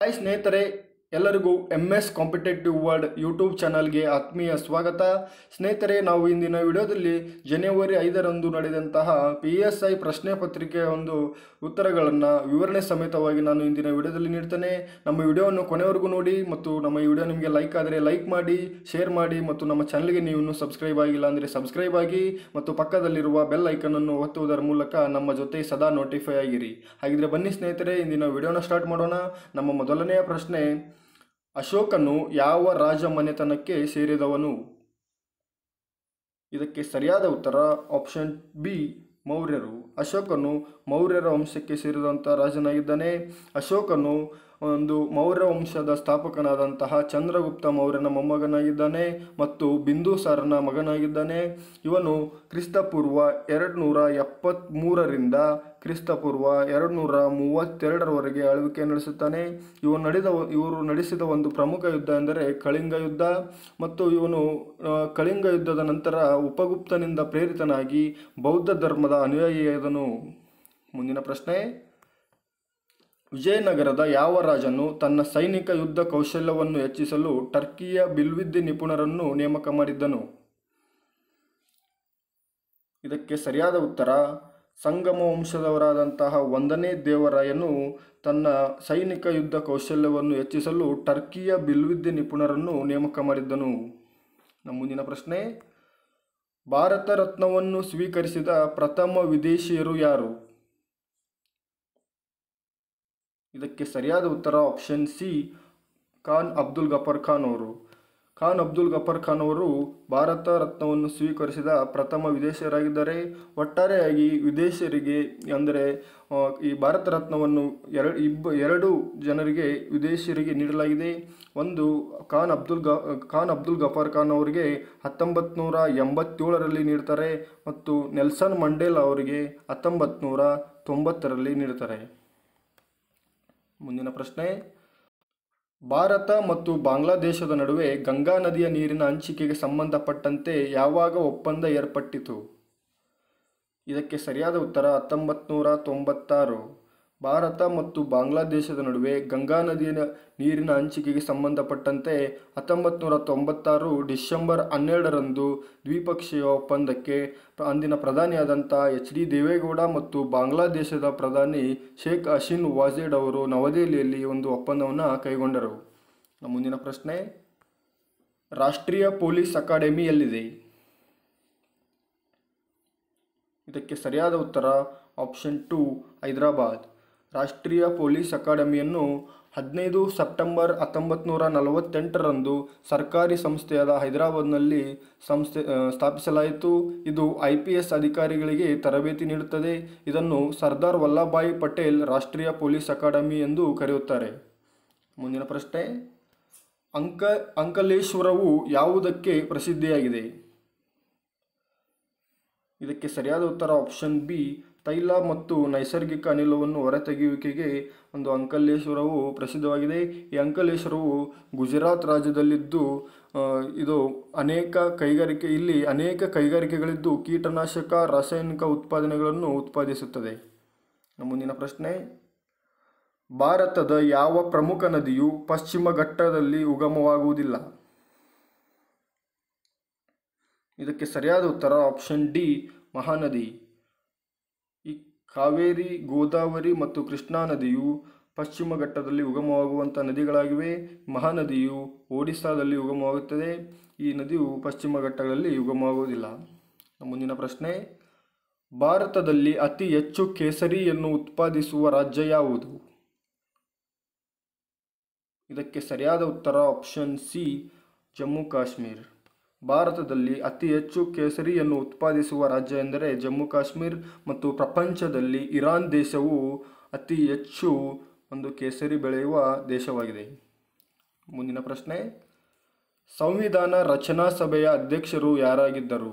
hi ಸ್ನೇಹಿತರೆ ಎಲ್ಲರಿಗೂ M S competitive world YouTube ಚಾನಲ್ಗೆ ಆತ್ಮೀಯ ಸ್ವಾಗತ ಸ್ನೇಹಿತರೆ ನಾವು ಇಂದಿನ ವಿಡಿಯೋದಲ್ಲಿ ಜನವರಿ ಐದರಂದು ನಡೆದಂತಹ ಪಿ ಎಸ್ ಐ ಪ್ರಶ್ನೆ ಪತ್ರಿಕೆಯ ಒಂದು ಉತ್ತರಗಳನ್ನು ವಿವರಣೆ ಸಮೇತವಾಗಿ ನಾನು ಇಂದಿನ ವಿಡಿಯೋದಲ್ಲಿ ನೀಡ್ತೇನೆ ನಮ್ಮ ವಿಡಿಯೋವನ್ನು ಕೊನೆವರೆಗೂ ನೋಡಿ ಮತ್ತು ನಮ್ಮ ಈ ವಿಡಿಯೋ ನಿಮಗೆ ಲೈಕ್ ಆದರೆ ಲೈಕ್ ಮಾಡಿ ಶೇರ್ ಮಾಡಿ ಮತ್ತು ನಮ್ಮ ಚಾನಲ್ಗೆ ನೀವು ಇನ್ನೂ ಸಬ್ಸ್ಕ್ರೈಬ್ ಆಗಿಲ್ಲ ಅಂದರೆ ಸಬ್ಸ್ಕ್ರೈಬ್ ಆಗಿ ಮತ್ತು ಪಕ್ಕದಲ್ಲಿರುವ ಬೆಲ್ ಐಕನನ್ನು ಒತ್ತುವುದರ ಮೂಲಕ ನಮ್ಮ ಜೊತೆ ಸದಾ ನೋಟಿಫೈ ಆಗಿರಿ ಹಾಗಿದ್ರೆ ಬನ್ನಿ ಸ್ನೇಹಿತರೆ ಇಂದಿನ ವಿಡಿಯೋನ ಸ್ಟಾರ್ಟ್ ಮಾಡೋಣ ನಮ್ಮ ಮೊದಲನೆಯ ಪ್ರಶ್ನೆ ಅಶೋಕನು ಯಾವ ರಾಜ ಮನೆತನಕ್ಕೆ ಸೇರಿದವನು ಇದಕ್ಕೆ ಸರಿಯಾದ ಉತ್ತರ ಆಪ್ಷನ್ ಬಿ ಮೌರ್ಯರು ಅಶೋಕನು ಮೌರ್ಯರ ವಂಶಕ್ಕೆ ಸೇರಿದಂಥ ರಾಜನಾಗಿದ್ದಾನೆ ಅಶೋಕನು ಒಂದು ಮೌರ್ಯ ವಂಶದ ಸ್ಥಾಪಕನಾದಂತಹ ಚಂದ್ರಗುಪ್ತ ಮೌರ್ಯನ ಮೊಮ್ಮಗನಾಗಿದ್ದಾನೆ ಮತ್ತು ಬಿಂದುಸಾರನ ಮಗನಾಗಿದ್ದಾನೆ ಇವನು ಕ್ರಿಸ್ತಪೂರ್ವ ಎರಡು ನೂರ ಎಪ್ಪತ್ತ್ಮೂರರಿಂದ ಕ್ರಿಸ್ತಪೂರ್ವ ಎರಡು ನೂರ ಮೂವತ್ತೆರಡರವರೆಗೆ ಆಳ್ವಿಕೆ ನಡೆಸುತ್ತಾನೆ ಇವರು ನಡೆದ ಇವರು ನಡೆಸಿದ ಒಂದು ಪ್ರಮುಖ ಯುದ್ಧ ಎಂದರೆ ಕಳಿಂಗ ಯುದ್ಧ ಮತ್ತು ಇವನು ಆ, ಕಳಿಂಗ ಯುದ್ಧದ ನಂತರ ಉಪಗುಪ್ತನಿಂದ ಪ್ರೇರಿತನಾಗಿ ಬೌದ್ಧ ಧರ್ಮದ ಅನುಯಾಯಿಯಾದನು ಮುಂದಿನ ಪ್ರಶ್ನೆ ವಿಜಯನಗರದ ಯಾವ ರಾಜನು ತನ್ನ ಸೈನಿಕ ಯುದ್ಧ ಕೌಶಲ್ಯವನ್ನು ಹೆಚ್ಚಿಸಲು ಟರ್ಕಿಯ ಬಿಲ್ವಿದ್ಯೆ ನಿಪುಣರನ್ನು ನೇಮಕ ಮಾಡಿದ್ದನು ಇದಕ್ಕೆ ಸರಿಯಾದ ಉತ್ತರ ಸಂಗಮ ವಂಶದವರಾದಂತಹ ಒಂದನೇ ದೇವರಾಯನು ತನ್ನ ಸೈನಿಕ ಯುದ್ಧ ಕೌಶಲ್ಯವನ್ನು ಹೆಚ್ಚಿಸಲು ಟರ್ಕಿಯ ಬಿಲ್ವಿದ್ಯೆ ನಿಪುಣರನ್ನು ನೇಮಕ ಮಾಡಿದ್ದನು ನಮ್ಮ ಮುಂದಿನ ಪ್ರಶ್ನೆ ಭಾರತ ರತ್ನವನ್ನು ಸ್ವೀಕರಿಸಿದ ಪ್ರಥಮ ವಿದೇಶಿಯರು ಯಾರು ಇದಕ್ಕೆ ಸರಿಯಾದ ಉತ್ತರ ಆಪ್ಷನ್ ಸಿ ಖಾನ್ ಅಬ್ದುಲ್ ಗಫರ್ ಖಾನ್ ಅವರು ಖಾನ್ ಅಬ್ದುಲ್ ಗಫರ್ ಖಾನ್ ಅವರು ಭಾರತ ರತ್ನವನ್ನು ಸ್ವೀಕರಿಸಿದ ಪ್ರಥಮ ವಿದೇಶಿಯರಾಗಿದ್ದಾರೆ ಒಟ್ಟಾರೆಯಾಗಿ ವಿದೇಶಿಯರಿಗೆ ಅಂದರೆ ಆ, ಈ ಭಾರತ ರತ್ನವನ್ನು ಎರಡು ಇಬ್ಬ ಎರಡು ಜನರಿಗೆ ವಿದೇಶಿಯರಿಗೆ ನೀಡಲಾಗಿದೆ ಒಂದು ಖಾನ್ ಅಬ್ದುಲ್ ಗ ಖಾನ್ ಅಬ್ದುಲ್ ಗಫಾರ್ ಖಾನ್ ಅವರಿಗೆ ಹತ್ತೊಂಬತ್ತು ನೂರ ಎಂಬತ್ತೇಳರಲ್ಲಿ ನೀಡ್ತಾರೆ ಮತ್ತು ನೆಲ್ಸನ್ ಮಂಡೇಲ್ ಅವರಿಗೆ ಹತ್ತೊಂಬತ್ತು ನೂರ ತೊಂಬತ್ತರಲ್ಲಿ ನೀಡ್ತಾರೆ ಮುಂದಿನ ಪ್ರಶ್ನೆ ಭಾರತ ಮತ್ತು ಬಾಂಗ್ಲಾದೇಶದ ನಡುವೆ ಗಂಗಾ ನದಿಯ ನೀರಿನ ಹಂಚಿಕೆಗೆ ಸಂಬಂಧಪಟ್ಟಂತೆ ಯಾವಾಗ ಒಪ್ಪಂದ ಏರ್ಪಟ್ಟಿತು ಇದಕ್ಕೆ ಸರಿಯಾದ ಉತ್ತರ ಹತ್ತೊಂಬತ್ತು ನೂರ ತೊಂಬತ್ತಾರು ಭಾರತ ಮತ್ತು ಬಾಂಗ್ಲಾದೇಶದ ನಡುವೆ ಗಂಗಾ ನದಿಯ ನೀರಿನ ಹಂಚಿಕೆಗೆ ಸಂಬಂಧಪಟ್ಟಂತೆ ಹತ್ತೊಂಬತ್ತು ನೂರ ತೊಂಬತ್ತಾರು ಡಿಸೆಂಬರ್ ಹನ್ನೆರಡರಂದು ದ್ವಿಪಕ್ಷೀಯ ಒಪ್ಪಂದಕ್ಕೆ ಅಂದಿನ ಪ್ರಧಾನಿಯಾದಂಥ ಎಚ್ ಡಿ ದೇವೇಗೌಡ ಮತ್ತು ಬಾಂಗ್ಲಾದೇಶದ ಪ್ರಧಾನಿ ಶೇಖ್ ಹಸೀನ್ ವಾಜೇಡ್ ಅವರು ನವದೆಹಲಿಯಲ್ಲಿ ಒಂದು ಒಪ್ಪಂದವನ್ನು ಕೈಗೊಂಡರು ನಮ್ಮ ಮುಂದಿನ ಪ್ರಶ್ನೆ ರಾಷ್ಟ್ರೀಯ ಪೊಲೀಸ್ ಅಕಾಡೆಮಿ ಎಲ್ಲಿದೆ ಇದಕ್ಕೆ ಸರಿಯಾದ ಉತ್ತರ ಆಪ್ಷನ್ ಟು ಹೈದರಾಬಾದ್ ರಾಷ್ಟ್ರೀಯ ಪೊಲೀಸ್ ಅಕಾಡೆಮಿಯನ್ನು ಹದಿನೈದು ಸೆಪ್ಟೆಂಬರ್ ಹತ್ತೊಂಬತ್ತು ನೂರ ನಲವತ್ತೆಂಟರಂದು ಸರ್ಕಾರಿ ಸಂಸ್ಥೆಯಾದ ಹೈದರಾಬಾದ್ನಲ್ಲಿ ಸಂಸ್ಥೆ ಆ, ಸ್ಥಾಪಿಸಲಾಯಿತು ಇದು ಐ ಪಿ ಎಸ್ ಅಧಿಕಾರಿಗಳಿಗೆ ತರಬೇತಿ ನೀಡುತ್ತದೆ ಇದನ್ನು ಸರ್ದಾರ್ ವಲ್ಲಭಾಯಿ ಪಟೇಲ್ ರಾಷ್ಟ್ರೀಯ ಪೊಲೀಸ್ ಅಕಾಡೆಮಿ ಎಂದು ಕರೆಯುತ್ತಾರೆ ಮುಂದಿನ ಪ್ರಶ್ನೆ ಅಂಕ ಅಂಕಲೇಶ್ವರವು ಯಾವುದಕ್ಕೆ ಪ್ರಸಿದ್ಧಿಯಾಗಿದೆ ಇದಕ್ಕೆ ಸರಿಯಾದ ಉತ್ತರ ಆಪ್ಷನ್ ಬಿ ತೈಲ ಮತ್ತು ನೈಸರ್ಗಿಕ ಅನಿಲವನ್ನು ಹೊರತೆಗೆಯುವಿಕೆಗೆ ಒಂದು ಅಂಕಲೇಶ್ವರವು ಪ್ರಸಿದ್ಧವಾಗಿದೆ ಈ ಅಂಕಲೇಶ್ವರವು ಗುಜರಾತ್ ರಾಜ್ಯದಲ್ಲಿದ್ದು ಆ, ಇದು ಅನೇಕ ಕೈಗಾರಿಕೆ ಇಲ್ಲಿ ಅನೇಕ ಕೈಗಾರಿಕೆಗಳಿದ್ದು ಕೀಟನಾಶಕ ರಾಸಾಯನಿಕ ಉತ್ಪಾದನೆಗಳನ್ನು ಉತ್ಪಾದಿಸುತ್ತದೆ ನಮ್ಮ ಮುಂದಿನ ಪ್ರಶ್ನೆ ಭಾರತದ ಯಾವ ಪ್ರಮುಖ ನದಿಯು ಪಶ್ಚಿಮ ಘಟ್ಟದಲ್ಲಿ ಉಗಮವಾಗುವುದಿಲ್ಲ ಇದಕ್ಕೆ ಸರಿಯಾದ ಉತ್ತರ ಆಪ್ಷನ್ ಡಿ ಮಹಾನದಿ ಈ ಕಾವೇರಿ ಗೋದಾವರಿ ಮತ್ತು ಕೃಷ್ಣಾ ನದಿಯು ಪಶ್ಚಿಮ ಘಟ್ಟದಲ್ಲಿ ಉಗಮವಾಗುವಂಥ ನದಿಗಳಾಗಿವೆ ಮಹಾನದಿಯು ಒಡಿಸ್ಸಾದಲ್ಲಿ ಉಗಮವಾಗುತ್ತದೆ ಈ ನದಿಯು ಪಶ್ಚಿಮ ಘಟ್ಟಗಳಲ್ಲಿ ಉಗಮವಾಗುವುದಿಲ್ಲ ಮುಂದಿನ ಪ್ರಶ್ನೆ ಭಾರತದಲ್ಲಿ ಅತಿ ಹೆಚ್ಚು ಕೇಸರಿಯನ್ನು ಉತ್ಪಾದಿಸುವ ರಾಜ್ಯ ಯಾವುದು ಇದಕ್ಕೆ ಸರಿಯಾದ ಉತ್ತರ ಆಪ್ಷನ್ ಸಿ ಜಮ್ಮು ಕಾಶ್ಮೀರ್ ಭಾರತದಲ್ಲಿ ಅತಿ ಹೆಚ್ಚು ಕೇಸರಿಯನ್ನು ಉತ್ಪಾದಿಸುವ ರಾಜ್ಯ ಎಂದರೆ ಜಮ್ಮು ಕಾಶ್ಮೀರ್ ಮತ್ತು ಪ್ರಪಂಚದಲ್ಲಿ ಇರಾನ್ ದೇಶವು ಅತಿ ಹೆಚ್ಚು ಒಂದು ಕೇಸರಿ ಬೆಳೆಯುವ ದೇಶವಾಗಿದೆ ಮುಂದಿನ ಪ್ರಶ್ನೆ ಸಂವಿಧಾನ ರಚನಾ ಸಭೆಯ ಅಧ್ಯಕ್ಷರು ಯಾರಾಗಿದ್ದರು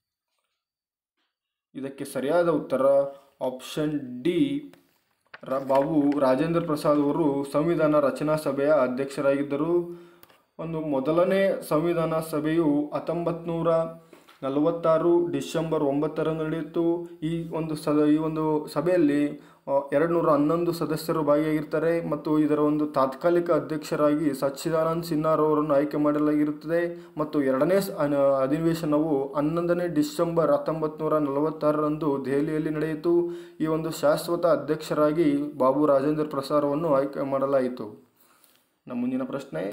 ಇದಕ್ಕೆ ಸರಿಯಾದ ಉತ್ತರ ಆಪ್ಷನ್ ಡಿ ರ ಬಾಬು ರಾಜೇಂದ್ರ ಪ್ರಸಾದ್ ಅವರು ಸಂವಿಧಾನ ರಚನಾ ಸಭೆಯ ಅಧ್ಯಕ್ಷರಾಗಿದ್ದರು ಒಂದು ಮೊದಲನೇ ಸಂವಿಧಾನ ಸಭೆಯು ಹತ್ತೊಂಬತ್ತು ನೂರ ನಲವತ್ತಾರು ಡಿಸೆಂಬರ್ ಒಂಬತ್ತರಂದು ನಡೆಯಿತು ಈ ಒಂದು ಸ ಈ ಒಂದು ಸಭೆಯಲ್ಲಿ ಎರಡು ನೂರ ಹನ್ನೊಂದು ಸದಸ್ಯರು ಭಾಗಿಯಾಗಿರ್ತಾರೆ ಮತ್ತು ಇದರ ಒಂದು ತಾತ್ಕಾಲಿಕ ಅಧ್ಯಕ್ಷರಾಗಿ ಸಚ್ಚಿದಾನಂದ್ ಸಿನ್ಹಾರ್ ಅವರನ್ನು ಆಯ್ಕೆ ಮಾಡಲಾಗಿರುತ್ತದೆ ಮತ್ತು ಎರಡನೇ ಸ- ಅನ- ಅಧಿವೇಶನವು ಹನ್ನೊಂದನೇ ಡಿಸೆಂಬರ್ ಹತ್ತೊಂಬತ್ತು ನೂರ ನಲವತ್ತಾರರಂದು ದೆಹಲಿಯಲ್ಲಿ ನಡೆಯಿತು ಈ ಒಂದು ಶಾಶ್ವತ ಅಧ್ಯಕ್ಷರಾಗಿ ಬಾಬು ರಾಜೇಂದ್ರ ಪ್ರಸಾರವನ್ನು ಆಯ್ಕೆ ಮಾಡಲಾಯಿತು ನಮ್ಮ ಮುಂದಿನ ಪ್ರಶ್ನೆ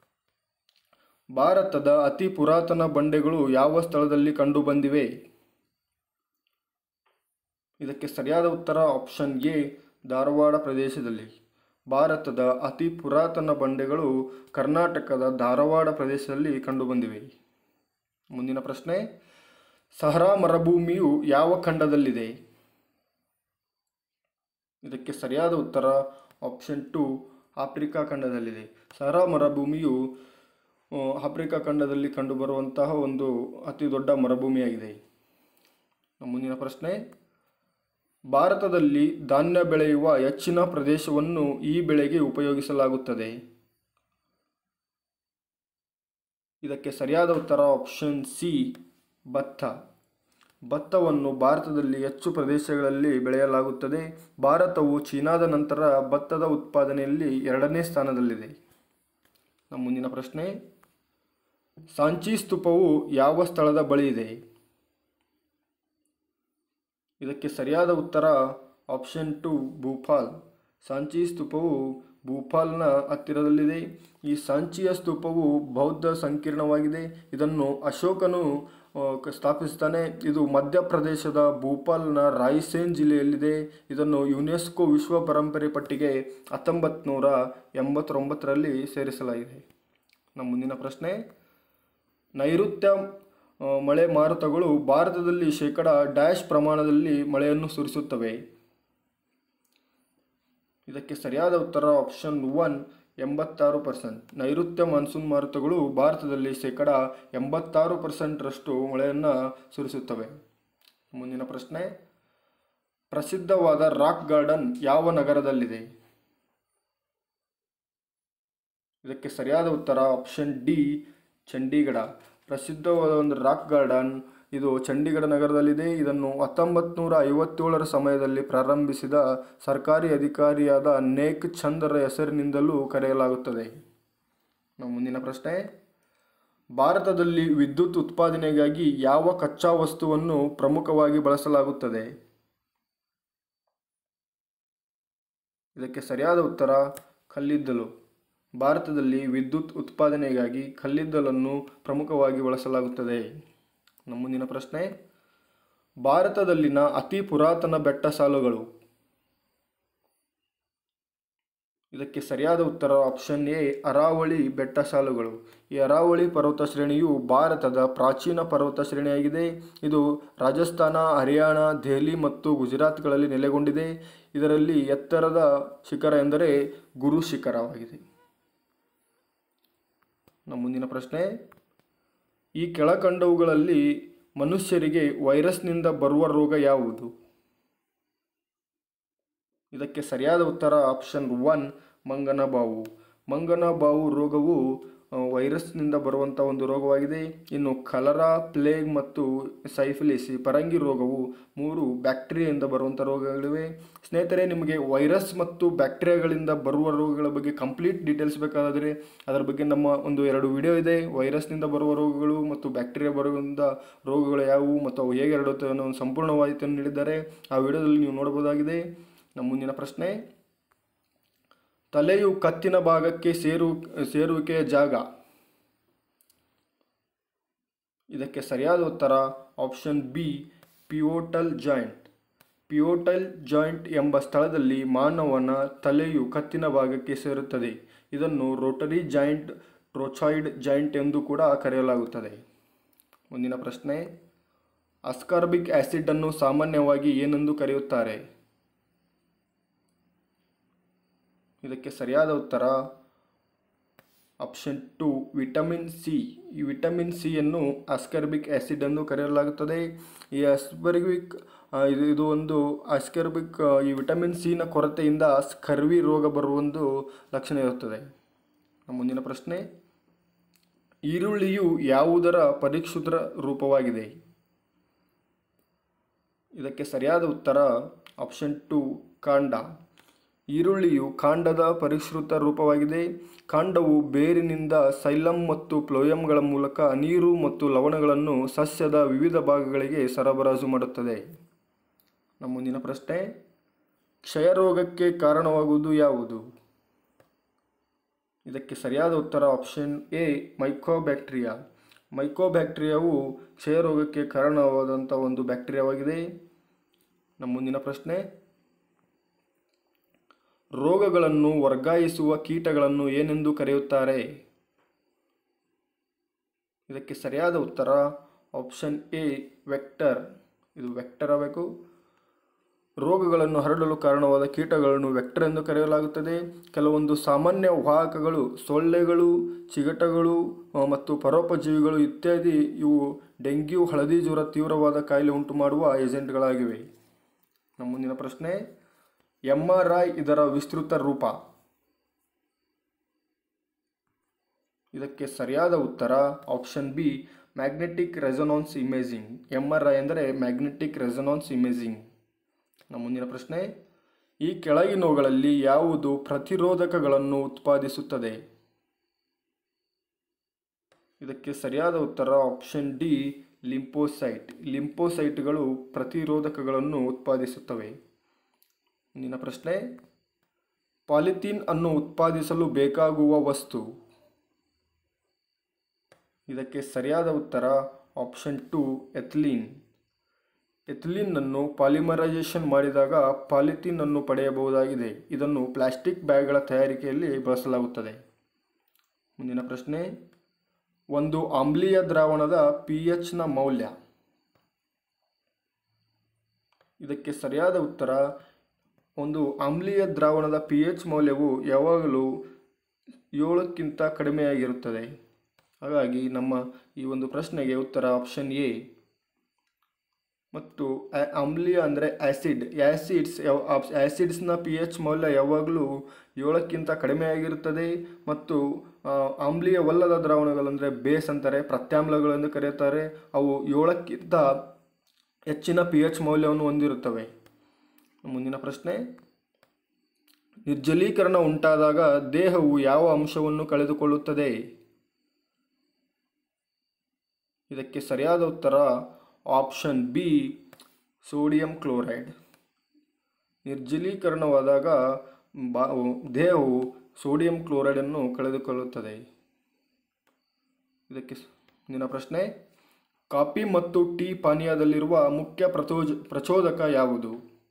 ಭಾರತದ ಅತಿ ಪುರಾತನ ಬಂಡೆಗಳು ಯಾವ ಸ್ಥಳದಲ್ಲಿ ಕಂಡುಬಂದಿವೆ ಇದಕ್ಕೆ ಸರಿಯಾದ ಉತ್ತರ ಆಪ್ಷನ್ ಎ ಧಾರವಾಡ ಪ್ರದೇಶದಲ್ಲಿ ಭಾರತದ ಅತಿ ಪುರಾತನ ಬಂಡೆಗಳು ಕರ್ನಾಟಕದ ಧಾರವಾಡ ಪ್ರದೇಶದಲ್ಲಿ ಕಂಡುಬಂದಿವೆ ಮುಂದಿನ ಪ್ರಶ್ನೆ ಸಹರಾ ಮರುಭೂಮಿಯು ಯಾವ ಖಂಡದಲ್ಲಿದೆ ಇದಕ್ಕೆ ಸರಿಯಾದ ಉತ್ತರ ಆಪ್ಷನ್ ಟು ಆಫ್ರಿಕಾ ಖಂಡದಲ್ಲಿದೆ ಸಹರಾ ಮರುಭೂಮಿಯು ಆ, ಆಫ್ರಿಕಾ ಖಂಡದಲ್ಲಿ ಕಂಡುಬರುವಂತಹ ಒಂದು ಅತಿ ದೊಡ್ಡ ಮರುಭೂಮಿಯಾಗಿದೆ ನಮ್ಮ ಮುಂದಿನ ಪ್ರಶ್ನೆ ಭಾರತದಲ್ಲಿ ಧಾನ್ಯ ಬೆಳೆಯುವ ಹೆಚ್ಚಿನ ಪ್ರದೇಶವನ್ನು ಈ ಬೆಳೆಗೆ ಉಪಯೋಗಿಸಲಾಗುತ್ತದೆ ಇದಕ್ಕೆ ಸರಿಯಾದ ಉತ್ತರ ಆಪ್ಷನ್ ಸಿ ಭತ್ತ ಭತ್ತವನ್ನು ಭಾರತದಲ್ಲಿ ಹೆಚ್ಚು ಪ್ರದೇಶಗಳಲ್ಲಿ ಬೆಳೆಯಲಾಗುತ್ತದೆ ಭಾರತವು ಚೀನಾದ ನಂತರ ಭತ್ತದ ಉತ್ಪಾದನೆಯಲ್ಲಿ ಎರಡನೇ ಸ್ಥಾನದಲ್ಲಿದೆ ನಮ್ಮ ಮುಂದಿನ ಪ್ರಶ್ನೆ ಸಾಂಚಿ ಸ್ತೂಪವು ಯಾವ ಸ್ಥಳದ ಬಳಿ ಇದೆ ಇದಕ್ಕೆ ಸರಿಯಾದ ಉತ್ತರ ಆಪ್ಷನ್ ಟು ಭೂಪಾಲ್ ಸಾಂಚಿ ಸ್ತೂಪವು ಭೂಪಾಲ್ನ ಹತ್ತಿರದಲ್ಲಿದೆ ಈ ಸಾಂಚಿಯ ಸ್ತೂಪವು ಬೌದ್ಧ ಸಂಕೀರ್ಣವಾಗಿದೆ ಇದನ್ನು ಅಶೋಕನು ಆ, ಕ- ಸ್ಥಾಪಿಸ್ತಾನೆ ಇದು ಮಧ್ಯಪ್ರದೇಶದ ಭೂಪಾಲ್ನ ರಾಯ್ಸೇನ್ ಜಿಲ್ಲೆಯಲ್ಲಿದೆ ಇದನ್ನು ಯುನೆಸ್ಕೋ ವಿಶ್ವ ಪರಂಪರೆ ಪಟ್ಟಿಗೆ ಹತ್ತೊಂಬತ್ತು ನೂರ ಎಂಬತ್ತೊಂಬತ್ತರಲ್ಲಿ ಸೇರಿಸಲಾಗಿದೆ ನಮ್ಮ ಮುಂದಿನ ಪ್ರಶ್ನೆ ನೈಋತ್ಯ ಆ, ಮಳೆ ಮಾರುತಗಳು ಭಾರತದಲ್ಲಿ ಶೇಕಡ ಡ್ಯಾಶ್ ಪ್ರಮಾಣದಲ್ಲಿ ಮಳೆಯನ್ನು ಸುರಿಸುತ್ತವೆ ಇದಕ್ಕೆ ಸರಿಯಾದ ಉತ್ತರ ಆಪ್ಷನ್ ಒನ್ ಎಂಬತ್ತಾರು ಪರ್ಸೆಂಟ್ ನೈಋತ್ಯ ಮಾನ್ಸೂನ್ ಮಾರುತಗಳು ಭಾರತದಲ್ಲಿ ಶೇಕಡ ಎಂಬತ್ತಾರು ಪರ್ಸೆಂಟ್ರಷ್ಟು ಮಳೆಯನ್ನು ಸುರಿಸುತ್ತವೆ ಮುಂದಿನ ಪ್ರಶ್ನೆ ಪ್ರಸಿದ್ಧವಾದ ರಾಕ್ ಗಾರ್ಡನ್ ಯಾವ ನಗರದಲ್ಲಿದೆ ಇದಕ್ಕೆ ಸರಿಯಾದ ಉತ್ತರ ಆಪ್ಷನ್ ಡಿ ಚಂಡೀಗಢ ಪ್ರಸಿದ್ಧವಾದ ಒಂದು ರಾಕ್ ಗಾರ್ಡನ್ ಇದು ಚಂಡೀಗಢ ನಗರದಲ್ಲಿದೆ ಇದನ್ನು ಹತ್ತೊಂಬತ್ತು ನೂರ ಐವತ್ತೇಳರ ಸಮಯದಲ್ಲಿ ಪ್ರಾರಂಭಿಸಿದ ಸರ್ಕಾರಿ ಅಧಿಕಾರಿಯಾದ ನೇಕ್ ಚಂದರ ಹೆಸರಿನಿಂದಲೂ ಕರೆಯಲಾಗುತ್ತದೆ ನಮ್ಮ ಮುಂದಿನ ಪ್ರಶ್ನೆ ಭಾರತದಲ್ಲಿ ವಿದ್ಯುತ್ ಉತ್ಪಾದನೆಗಾಗಿ ಯಾವ ಕಚ್ಚಾ ವಸ್ತುವನ್ನು ಪ್ರಮುಖವಾಗಿ ಬಳಸಲಾಗುತ್ತದೆ ಇದಕ್ಕೆ ಸರಿಯಾದ ಉತ್ತರ ಕಲ್ಲಿದ್ದಲು ಭಾರತದಲ್ಲಿ ವಿದ್ಯುತ್ ಉತ್ಪಾದನೆಗಾಗಿ ಕಲ್ಲಿದ್ದಲನ್ನು ಪ್ರಮುಖವಾಗಿ ಬಳಸಲಾಗುತ್ತದೆ ನಮ್ಮ ಮುಂದಿನ ಪ್ರಶ್ನೆ ಭಾರತದಲ್ಲಿನ ಅತಿ ಪುರಾತನ ಬೆಟ್ಟ ಸಾಲುಗಳು ಇದಕ್ಕೆ ಸರಿಯಾದ ಉತ್ತರ ಆಪ್ಷನ್ ಎ ಅರಾವಳಿ ಬೆಟ್ಟ ಸಾಲುಗಳು ಈ ಅರಾವಳಿ ಪರ್ವತ ಶ್ರೇಣಿಯು ಭಾರತದ ಪ್ರಾಚೀನ ಪರ್ವತ ಶ್ರೇಣಿಯಾಗಿದೆ ಇದು ರಾಜಸ್ಥಾನ ಹರಿಯಾಣ ದೆಹಲಿ ಮತ್ತು ಗುಜರಾತ್ಗಳಲ್ಲಿ ನೆಲೆಗೊಂಡಿದೆ ಇದರಲ್ಲಿ ಎತ್ತರದ ಶಿಖರ ಎಂದರೆ ಗುರು ಶಿಖರವಾಗಿದೆ ನಮ್ಮ ಮುಂದಿನ ಪ್ರಶ್ನೆ ಈ ಕೆಳಕಂಡವುಗಳಲ್ಲಿ ಮನುಷ್ಯರಿಗೆ ವೈರಸ್ನಿಂದ ಬರುವ ರೋಗ ಯಾವುದು ಇದಕ್ಕೆ ಸರಿಯಾದ ಉತ್ತರ ಆಪ್ಷನ್ ಒನ್ ಮಂಗನ ಬಾವು ಮಂಗನ ಬಾವು ರೋಗವು ಆ, ವೈರಸ್ನಿಂದ ಬರುವಂಥ ಒಂದು ರೋಗವಾಗಿದೆ ಇನ್ನು ಕಲರಾ ಪ್ಲೇಗ್ ಮತ್ತು ಸೈಫಿಲಿಸ್ ಈ ಪರಂಗಿ ರೋಗವು ಮೂರು ಬ್ಯಾಕ್ಟೀರಿಯಾದಿಂದ ಬರುವಂಥ ರೋಗಗಳಿವೆ ಸ್ನೇಹಿತರೆ ನಿಮಗೆ ವೈರಸ್ ಮತ್ತು ಬ್ಯಾಕ್ಟೀರಿಯಾಗಳಿಂದ ಬರುವ ರೋಗಗಳ ಬಗ್ಗೆ ಕಂಪ್ಲೀಟ್ ಡೀಟೇಲ್ಸ್ ಬೇಕಾದರೆ ಅದರ ಬಗ್ಗೆ ನಮ್ಮ ಒಂದು ಎರಡು ವಿಡಿಯೋ ಇದೆ ವೈರಸ್ನಿಂದ ಬರುವ ರೋಗಗಳು ಮತ್ತು ಬ್ಯಾಕ್ಟೀರಿಯಾ ಬರುವಂಥ ರೋಗಗಳು ಯಾವುವು ಮತ್ತು ಅವು ಹೇಗೆ ಹರಡುತ್ತವೆ ಅನ್ನೋ ಒಂದು ಸಂಪೂರ್ಣ ಮಾಹಿತಿಯನ್ನು ನೀಡಿದ್ದಾರೆ ಆ ವಿಡಿಯೋದಲ್ಲಿ ನೀವು ನೋಡಬಹುದಾಗಿದೆ ನಮ್ಮ ಮುಂದಿನ ಪ್ರಶ್ನೆ ತಲೆಯು ಕತ್ತಿನ ಭಾಗಕ್ಕೆ ಸೇರು ಸೇರುವಿಕೆಯ ಜಾಗ ಇದಕ್ಕೆ ಸರಿಯಾದ ಉತ್ತರ option B pivotal joint pivotal joint ಎಂಬ ಸ್ಥಳದಲ್ಲಿ ಮಾನವನ ತಲೆಯು ಕತ್ತಿನ ಭಾಗಕ್ಕೆ ಸೇರುತ್ತದೆ ಇದನ್ನು ರೋಟರಿ ಜಾಯಿಂಟ್ ಟ್ರೋಚಾಯ್ಡ್ ಜಾಯಿಂಟ್ ಎಂದು ಕೂಡ ಕರೆಯಲಾಗುತ್ತದೆ ಮುಂದಿನ ಪ್ರಶ್ನೆ ಅಸ್ಕಾರ್ಬಿಕ್ ಆ್ಯಸಿಡನ್ನು ಸಾಮಾನ್ಯವಾಗಿ ಏನೆಂದು ಕರೆಯುತ್ತಾರೆ ಇದಕ್ಕೆ ಸರಿಯಾದ ಉತ್ತರ ಆಪ್ಷನ್ ಟು ವಿಟಮಿನ್ ಸಿ ಈ ವಿಟಮಿನ್ ಸಿಯನ್ನು ಅಸ್ಕರ್ಬಿಕ್ ಆ್ಯಸಿಡ್ ಎಂದು ಕರೆಯಲಾಗುತ್ತದೆ ಈ ಅಸ್ಕರ್ಬಿಕ್ ಆ, ಇದು ಇದು ಒಂದು ಅಸ್ಕರ್ಬಿಕ್ ಆ, ಈ ವಿಟಮಿನ್ ಸಿನ ಕೊರತೆಯಿಂದ ಸ್ಕರ್ವಿ ರೋಗ ಬರುವ ಒಂದು ಲಕ್ಷಣ ಇರುತ್ತದೆ ನಮ್ಮ ಮುಂದಿನ ಪ್ರಶ್ನೆ ಈರುಳ್ಳಿಯು ಯಾವುದರ ಪರಿಷ್ಕೃತ ರೂಪವಾಗಿದೆ ಇದಕ್ಕೆ ಸರಿಯಾದ ಉತ್ತರ ಆಪ್ಷನ್ ಟು ಕಾಂಡ ಈರುಳ್ಳಿಯು ಕಾಂಡದ ಪರಿಷ್ಕೃತ ರೂಪವಾಗಿದೆ ಕಾಂಡವು ಬೇರಿನಿಂದ ಸೈಲಮ್ ಮತ್ತು ಪ್ಲೋಯಂಗಳ ಮೂಲಕ ನೀರು ಮತ್ತು ಲವಣಗಳನ್ನು ಸಸ್ಯದ ವಿವಿಧ ಭಾಗಗಳಿಗೆ ಸರಬರಾಜು ಮಾಡುತ್ತದೆ ನಮ್ಮ ಮುಂದಿನ ಪ್ರಶ್ನೆ ಕ್ಷಯರೋಗಕ್ಕೆ ಕಾರಣವಾಗುವುದು ಯಾವುದು ಇದಕ್ಕೆ ಸರಿಯಾದ ಉತ್ತರ ಆಪ್ಷನ್ ಎ ಮೈಕೋಬ್ಯಾಕ್ಟೀರಿಯಾ ಮೈಕೋಬ್ಯಾಕ್ಟೀರಿಯಾವು ಕ್ಷಯರೋಗಕ್ಕೆ ಕಾರಣವಾದಂಥ ಒಂದು ಬ್ಯಾಕ್ಟೀರಿಯಾವಾಗಿದೆ ನಮ್ಮ ಮುಂದಿನ ಪ್ರಶ್ನೆ ರೋಗಗಳನ್ನು ವರ್ಗಾಯಿಸುವ ಕೀಟಗಳನ್ನು ಏನೆಂದು ಕರೆಯುತ್ತಾರೆ ಇದಕ್ಕೆ ಸರಿಯಾದ ಉತ್ತರ ಆಪ್ಷನ್ ಎ ವೆಕ್ಟರ್ ಇದು ವೆಕ್ಟರ್ ಆಗಬೇಕು ರೋಗಗಳನ್ನು ಹರಡಲು ಕಾರಣವಾದ ಕೀಟಗಳನ್ನು ವೆಕ್ಟರ್ ಎಂದು ಕರೆಯಲಾಗುತ್ತದೆ ಕೆಲವೊಂದು ಸಾಮಾನ್ಯ ವಾಹಕಗಳು ಸೊಳ್ಳೆಗಳು ಚಿಗಟಗಳು ಆ, ಮತ್ತು ಪರೋಪಜೀವಿಗಳು ಇತ್ಯಾದಿ ಇವು ಡೆಂಗ್ಯೂ ಹಳದಿ ಜ್ವರ ತೀವ್ರವಾದ ಕಾಯಿಲೆ ಉಂಟು ಮಾಡುವ ಏಜೆಂಟ್ಗಳಾಗಿವೆ ನಮ್ಮ ಮುಂದಿನ ಪ್ರಶ್ನೆ ಎಂ ಆರ್ ಐ ಇದರ ವಿಸ್ತೃತ ರೂಪ ಇದಕ್ಕೆ ಸರಿಯಾದ ಉತ್ತರ option B magnetic resonance imaging M R I ಅಂದರೆ ಮ್ಯಾಗ್ನೆಟಿಕ್ ರೆಸೊನಾನ್ಸ್ ಇಮೇಜಿಂಗ್ ನಮ್ಮ ಮುಂದಿನ ಪ್ರಶ್ನೆ ಈ ಕೆಳಗಿನವುಗಳಲ್ಲಿ ಯಾವುದು ಪ್ರತಿರೋಧಕಗಳನ್ನು ಉತ್ಪಾದಿಸುತ್ತದೆ ಇದಕ್ಕೆ ಸರಿಯಾದ ಉತ್ತರ ಆಪ್ಷನ್ ಡಿ ಲಿಂಪೋಸೈಟ್ ಲಿಂಪೋಸೈಟ್ಗಳು ಪ್ರತಿರೋಧಕಗಳನ್ನು ಉತ್ಪಾದಿಸುತ್ತವೆ ಮುಂದಿನ ಪ್ರಶ್ನೆ ಪಾಲಿಥೀನ್ ಅನ್ನು ಉತ್ಪಾದಿಸಲು ಬೇಕಾಗುವ ವಸ್ತು ಇದಕ್ಕೆ ಸರಿಯಾದ ಉತ್ತರ ಆಪ್ಷನ್ ಟು ಎಥ್ಲೀನ್ ಎಥ್ಲೀನನ್ನು ಪಾಲಿಮರೈಸೇಷನ್ ಮಾಡಿದಾಗ ಪಾಲಿಥೀನ್ ಅನ್ನು ಪಡೆಯಬಹುದಾಗಿದೆ ಇದನ್ನು ಪ್ಲಾಸ್ಟಿಕ್ ಬ್ಯಾಗ್ಗಳ ತಯಾರಿಕೆಯಲ್ಲಿ ಬಳಸಲಾಗುತ್ತದೆ ಮುಂದಿನ ಪ್ರಶ್ನೆ ಒಂದು ಆಮ್ಲೀಯ ದ್ರಾವಣದ ಪಿ ಎಚ್ನ ಮೌಲ್ಯ ಇದಕ್ಕೆ ಸರಿಯಾದ ಉತ್ತರ ಒಂದು ಆಮ್ಲೀಯ ದ್ರಾವಣದ ಪಿ ಎಚ್ ಮೌಲ್ಯವು ಯಾವಾಗಲೂ ಏಳಕ್ಕಿಂತ ಕಡಿಮೆಯಾಗಿರುತ್ತದೆ ಹಾಗಾಗಿ ನಮ್ಮ ಈ ಒಂದು ಪ್ರಶ್ನೆಗೆ ಉತ್ತರ ಆಪ್ಷನ್ ಎ ಮತ್ತು ಆ- ಆಮ್ಲೀಯ ಅಂದರೆ ಆ್ಯಸಿಡ್ ಆ್ಯಸಿಡ್ಸ್ ಯಾವ ಆ್ಯಸಿಡ್ಸ್ನ ಪಿ ಎಚ್ ಮೌಲ್ಯ ಯಾವಾಗಲೂ ಏಳಕ್ಕಿಂತ ಕಡಿಮೆಯಾಗಿರುತ್ತದೆ ಮತ್ತು ಆ, ಆಮ್ಲೀಯವಲ್ಲದ ದ್ರಾವಣಗಳಂದರೆ ಬೇಸ್ ಅಂತಾರೆ ಪ್ರತ್ಯಾಮ್ಲಗಳೆಂದು ಕರೆಯುತ್ತಾರೆ ಅವು ಏಳಕ್ಕಿಂತ ಹೆಚ್ಚಿನ ಪಿ ಎಚ್ ಮೌಲ್ಯವನ್ನು ಹೊಂದಿರುತ್ತವೆ ಮುಂದಿನ ಪ್ರಶ್ನೆ ನಿರ್ಜಲೀಕರಣ ಉಂಟಾದಾಗ ದೇಹವು ಯಾವ ಅಂಶವನ್ನು ಕಳೆದುಕೊಳ್ಳುತ್ತದೆ ಇದಕ್ಕೆ ಸರಿಯಾದ ಉತ್ತರ ಆಪ್ಷನ್ ಬಿ ಸೋಡಿಯಂ ಕ್ಲೋರೈಡ್ ನಿರ್ಜಲೀಕರಣವಾದಾಗ ಬಾ ದೇಹವು ಸೋಡಿಯಂ ಕ್ಲೋರೈಡನ್ನು ಕಳೆದುಕೊಳ್ಳುತ್ತದೆ ಇದಕ್ಕೆ ಸ- ಮುಂದಿನ ಪ್ರಶ್ನೆ ಕಾಫಿ ಮತ್ತು ಟೀ ಪಾನೀಯದಲ್ಲಿರುವ ಮುಖ್ಯ ಪ್ರಚೋಜ ಪ್ರಚೋದಕ ಯಾವುದು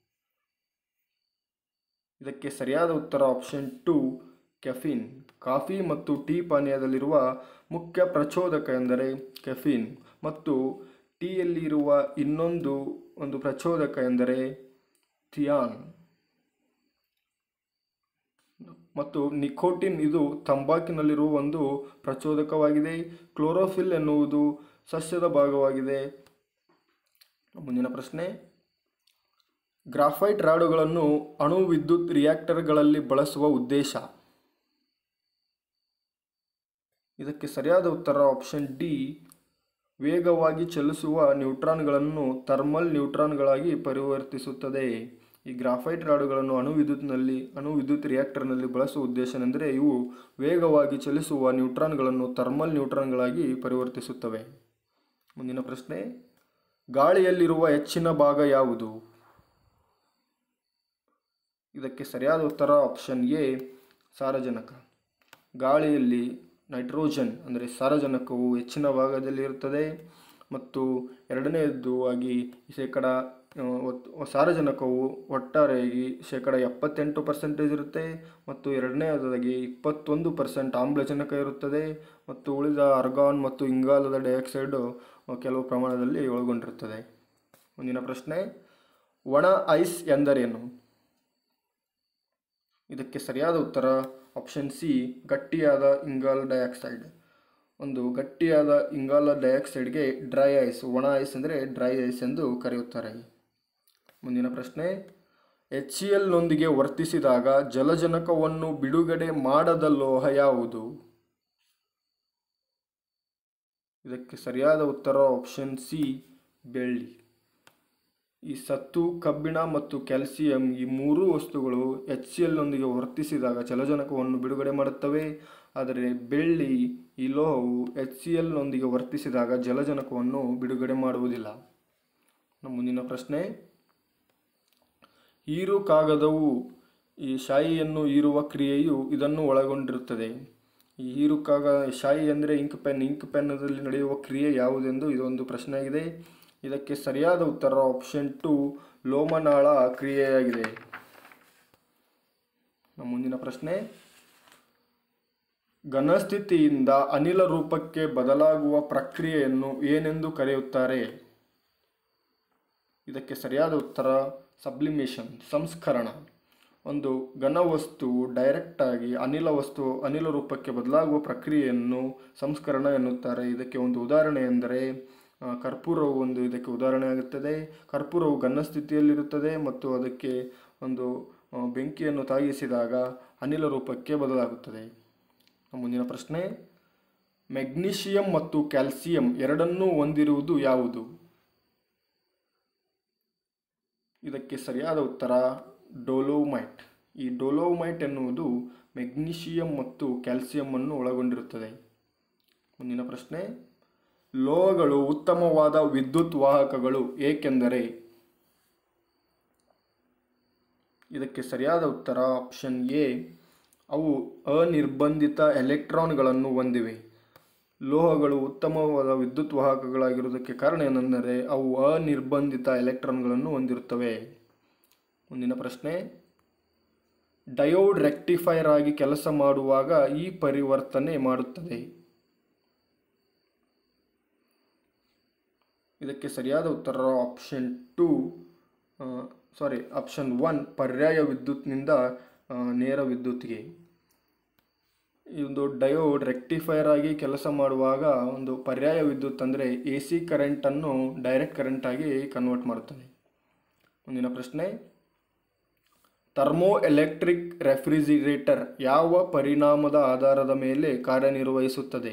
ಇದಕ್ಕೆ ಸರಿಯಾದ ಉತ್ತರ ಆಪ್ಷನ್ ಟು ಕೆಫಿನ್ ಕಾಫಿ ಮತ್ತು ಟೀ ಪಾನೀಯದಲ್ಲಿರುವ ಮುಖ್ಯ ಪ್ರಚೋದಕ ಎಂದರೆ ಕೆಫಿನ್ ಮತ್ತು ಟೀಯಲ್ಲಿ ಇರುವ ಇನ್ನೊಂದು ಒಂದು ಪ್ರಚೋದಕ ಎಂದರೆ ಥಿಯಾನ್ ಮತ್ತು ನಿಕೋಟಿನ್ ಇದು ತಂಬಾಕಿನಲ್ಲಿರುವ ಒಂದು ಪ್ರಚೋದಕವಾಗಿದೆ ಕ್ಲೋರೋಫಿಲ್ ಎನ್ನುವುದು ಸಸ್ಯದ ಭಾಗವಾಗಿದೆ ಮುಂದಿನ ಪ್ರಶ್ನೆ ಗ್ರಾಫೈಟ್ ರಾಡುಗಳನ್ನು ಅಣು ವಿದ್ಯುತ್ ರಿಯಾಕ್ಟರ್ಗಳಲ್ಲಿ ಬಳಸುವ ಉದ್ದೇಶ ಇದಕ್ಕೆ ಸರಿಯಾದ ಉತ್ತರ ಆಪ್ಷನ್ ಡಿ ವೇಗವಾಗಿ ಚಲಿಸುವ ನ್ಯೂಟ್ರಾನ್ಗಳನ್ನು ಥರ್ಮಲ್ ನ್ಯೂಟ್ರಾನ್ಗಳಾಗಿ ಪರಿವರ್ತಿಸುತ್ತದೆ ಈ ಗ್ರಾಫೈಟ್ ರಾಡುಗಳನ್ನು ಅಣು ವಿದ್ಯುತ್ನಲ್ಲಿ ಅಣು ವಿದ್ಯುತ್ ರಿಯಾಕ್ಟರ್ನಲ್ಲಿ ಬಳಸುವ ಉದ್ದೇಶನೆಂದರೆ ಇವು ವೇಗವಾಗಿ ಚಲಿಸುವ ನ್ಯೂಟ್ರಾನ್ಗಳನ್ನು ಥರ್ಮಲ್ ನ್ಯೂಟ್ರಾನ್ಗಳಾಗಿ ಪರಿವರ್ತಿಸುತ್ತವೆ ಮುಂದಿನ ಪ್ರಶ್ನೆ ಗಾಳಿಯಲ್ಲಿರುವ ಹೆಚ್ಚಿನ ಭಾಗ ಯಾವುದು ಇದಕ್ಕೆ ಸರಿಯಾದ ಉತ್ತರ ಆಪ್ಷನ್ ಎ ಸಾರಜನಕ ಗಾಳಿಯಲ್ಲಿ ನೈಟ್ರೋಜನ್ ಅಂದರೆ ಸಾರಜನಕವು ಹೆಚ್ಚಿನ ಭಾಗದಲ್ಲಿ ಇರುತ್ತದೆ ಮತ್ತು ಎರಡನೆಯದ್ದು ಆಗಿ ಶೇಕಡ ಆ, ಒತ್- ಸಾರಜನಕವು ಒಟ್ಟಾರೆಯಾಗಿ ಶೇಕಡ ಎಪ್ಪತ್ತೆಂಟು ಪರ್ಸೆಂಟೇಜ್ ಇರುತ್ತೆ ಮತ್ತು ಎರಡನೆಯದಾಗಿ ಇಪ್ಪತ್ತೊಂದು ಪರ್ಸೆಂಟ್ ಆಮ್ಲಜನಕ ಇರುತ್ತದೆ ಮತ್ತು ಉಳಿದ ಅರ್ಗಾನ್ ಮತ್ತು ಇಂಗಾಲದ ಡೈಆಕ್ಸೈಡು ಕೆಲವು ಪ್ರಮಾಣದಲ್ಲಿ ಒಳಗೊಂಡಿರುತ್ತದೆ ಮುಂದಿನ ಪ್ರಶ್ನೆ ಒಣ ಐಸ್ ಎಂದರೇನು ಇದಕ್ಕೆ ಸರಿಯಾದ ಉತ್ತರ ಆಪ್ಷನ್ ಸಿ ಗಟ್ಟಿಯಾದ ಇಂಗಾಲ ಡೈಆಕ್ಸೈಡ್ ಒಂದು ಗಟ್ಟಿಯಾದ ಇಂಗಾಲ ಡೈಆಕ್ಸೈಡ್ಗೆ ಡ್ರೈ ಐಸ್ ಒಣ ಐಸ್ ಅಂದರೆ ಡ್ರೈ ಐಸ್ ಎಂದು ಕರೆಯುತ್ತಾರೆ ಮುಂದಿನ ಪ್ರಶ್ನೆ ಎಚ್ ಸಿ ಎಲ್ನೊಂದಿಗೆ ವರ್ತಿಸಿದಾಗ ಜಲಜನಕವನ್ನು ಬಿಡುಗಡೆ ಮಾಡದ ಲೋಹ ಯಾವುದು ಇದಕ್ಕೆ ಸರಿಯಾದ ಉತ್ತರ ಆಪ್ಷನ್ ಸಿ ಬೆಳ್ಳಿ ಈ ಸತ್ತು ಕಬ್ಬಿಣ ಮತ್ತು ಕ್ಯಾಲ್ಸಿಯಂ ಈ ಮೂರೂ ವಸ್ತುಗಳು ಎಚ್ ಸಿ ಎಲ್ನೊಂದಿಗೆ ವರ್ತಿಸಿದಾಗ ಜಲಜನಕವನ್ನು ಬಿಡುಗಡೆ ಮಾಡುತ್ತವೆ ಆದರೆ ಬೆಳ್ಳಿ ಈ ಲೋಹವು ಎಚ್ ಸಿ ಎಲ್ನೊಂದಿಗೆ ವರ್ತಿಸಿದಾಗ ಜಲಜನಕವನ್ನು ಬಿಡುಗಡೆ ಮಾಡುವುದಿಲ್ಲ ನಮ್ಮ ಮುಂದಿನ ಪ್ರಶ್ನೆ ಹೀರು ಕಾಗದವು ಈ ಶಾಯಿಯನ್ನು ಹೀರುವ ಕ್ರಿಯೆಯು ಇದನ್ನು ಒಳಗೊಂಡಿರುತ್ತದೆ ಈ ಹೀರು ಕಾಗ ಶಾಯಿ ಅಂದರೆ ಇಂಕ್ ಪೆನ್ ಇಂಕ್ ಪೆನ್ನಲ್ಲಿ ನಡೆಯುವ ಕ್ರಿಯೆ ಯಾವುದೆಂದು ಇದೊಂದು ಪ್ರಶ್ನೆಯಾಗಿದೆ ಇದಕ್ಕೆ ಸರಿಯಾದ ಉತ್ತರ ಆಪ್ಷನ್ ಟು ಲೋಮನಾಳ ಕ್ರಿಯೆಯಾಗಿದೆ ನಮ್ಮ ಮುಂದಿನ ಪ್ರಶ್ನೆ ಘನಸ್ಥಿತಿಯಿಂದ ಅನಿಲ ರೂಪಕ್ಕೆ ಬದಲಾಗುವ ಪ್ರಕ್ರಿಯೆಯನ್ನು ಏನೆಂದು ಕರೆಯುತ್ತಾರೆ ಇದಕ್ಕೆ ಸರಿಯಾದ ಉತ್ತರ ಸಬ್ಲಿಮೇಷನ್ ಸಂಸ್ಕರಣ ಒಂದು ಘನ ವಸ್ತು ಡೈರೆಕ್ಟಾಗಿ ಅನಿಲ ವಸ್ತು ಅನಿಲ ರೂಪಕ್ಕೆ ಬದಲಾಗುವ ಪ್ರಕ್ರಿಯೆಯನ್ನು ಸಂಸ್ಕರಣ ಎನ್ನುತ್ತಾರೆ ಇದಕ್ಕೆ ಒಂದು ಉದಾಹರಣೆ ಎಂದರೆ ಆ, ಕರ್ಪೂರವು ಒಂದು ಇದಕ್ಕೆ ಉದಾಹರಣೆ ಆಗುತ್ತದೆ ಕರ್ಪೂರವು ಘನ ಸ್ಥಿತಿಯಲ್ಲಿರುತ್ತದೆ ಮತ್ತು ಅದಕ್ಕೆ ಒಂದು ಆ, ಬೆಂಕಿಯನ್ನು ತಾಗಿಸಿದಾಗ ಅನಿಲ ರೂಪಕ್ಕೆ ಬದಲಾಗುತ್ತದೆ ಮುಂದಿನ ಪ್ರಶ್ನೆ ಮೆಗ್ನೀಷಿಯಂ ಮತ್ತು ಕ್ಯಾಲ್ಸಿಯಂ ಎರಡನ್ನೂ ಹೊಂದಿರುವುದು ಯಾವುದು ಇದಕ್ಕೆ ಸರಿಯಾದ ಉತ್ತರ ಡೋಲೋಮೈಟ್ ಈ ಡೋಲೋಮೈಟ್ ಎನ್ನುವುದು ಮೆಗ್ನೀಷಿಯಂ ಮತ್ತು ಕ್ಯಾಲ್ಸಿಯಂ ಅನ್ನು ಒಳಗೊಂಡಿರುತ್ತದೆ ಮುಂದಿನ ಪ್ರಶ್ನೆ ಲೋಹಗಳು ಉತ್ತಮವಾದ ವಿದ್ಯುತ್ ವಾಹಕಗಳು ಏಕೆಂದರೆ ಇದಕ್ಕೆ ಸರಿಯಾದ ಉತ್ತರ ಆಪ್ಷನ್ ಎ ಅವು ಅನಿರ್ಬಂಧಿತ ಎಲೆಕ್ಟ್ರಾನ್ಗಳನ್ನು ಹೊಂದಿವೆ ಲೋಹಗಳು ಉತ್ತಮವಾದ ವಿದ್ಯುತ್ ವಾಹಕಗಳಾಗಿರುವುದಕ್ಕೆ ಕಾರಣ ಏನೆಂದರೆ ಅವು ಅನಿರ್ಬಂಧಿತ ಎಲೆಕ್ಟ್ರಾನ್ಗಳನ್ನು ಹೊಂದಿರುತ್ತವೆ ಮುಂದಿನ ಪ್ರಶ್ನೆ ಡಯೋಡ್ ರೆಕ್ಟಿಫೈರ್ ಆಗಿ ಕೆಲಸ ಮಾಡುವಾಗ ಈ ಪರಿವರ್ತನೆ ಮಾಡುತ್ತದೆ ಇದಕ್ಕೆ ಸರಿಯಾದ ಉತ್ತರ option two sorry option one ಪರ್ಯಾಯ ವಿದ್ಯುತ್ನಿಂದ ಆ, ನೇರ ವಿದ್ಯುತ್ಗೆ ಈ ಒಂದು ಡಯೋಡ್ ರೆಕ್ಟಿಫೈರ್ ಆಗಿ ಕೆಲಸ ಮಾಡುವಾಗ ಒಂದು ಪರ್ಯಾಯ ವಿದ್ಯುತ್ ಅಂದರೆ ಎ ಸಿ ಕರೆಂಟನ್ನು ಡೈರೆಕ್ಟ್ ಕರೆಂಟ್ ಆಗಿ ಕನ್ವರ್ಟ್ ಮಾಡುತ್ತದೆ ಮುಂದಿನ ಪ್ರಶ್ನೆ ಥರ್ಮೋ ಎಲೆಕ್ಟ್ರಿಕ್ ರೆಫ್ರಿಜಿರೇಟರ್ ಯಾವ ಪರಿಣಾಮದ ಆಧಾರದ ಮೇಲೆ ಕಾರ್ಯನಿರ್ವಹಿಸುತ್ತದೆ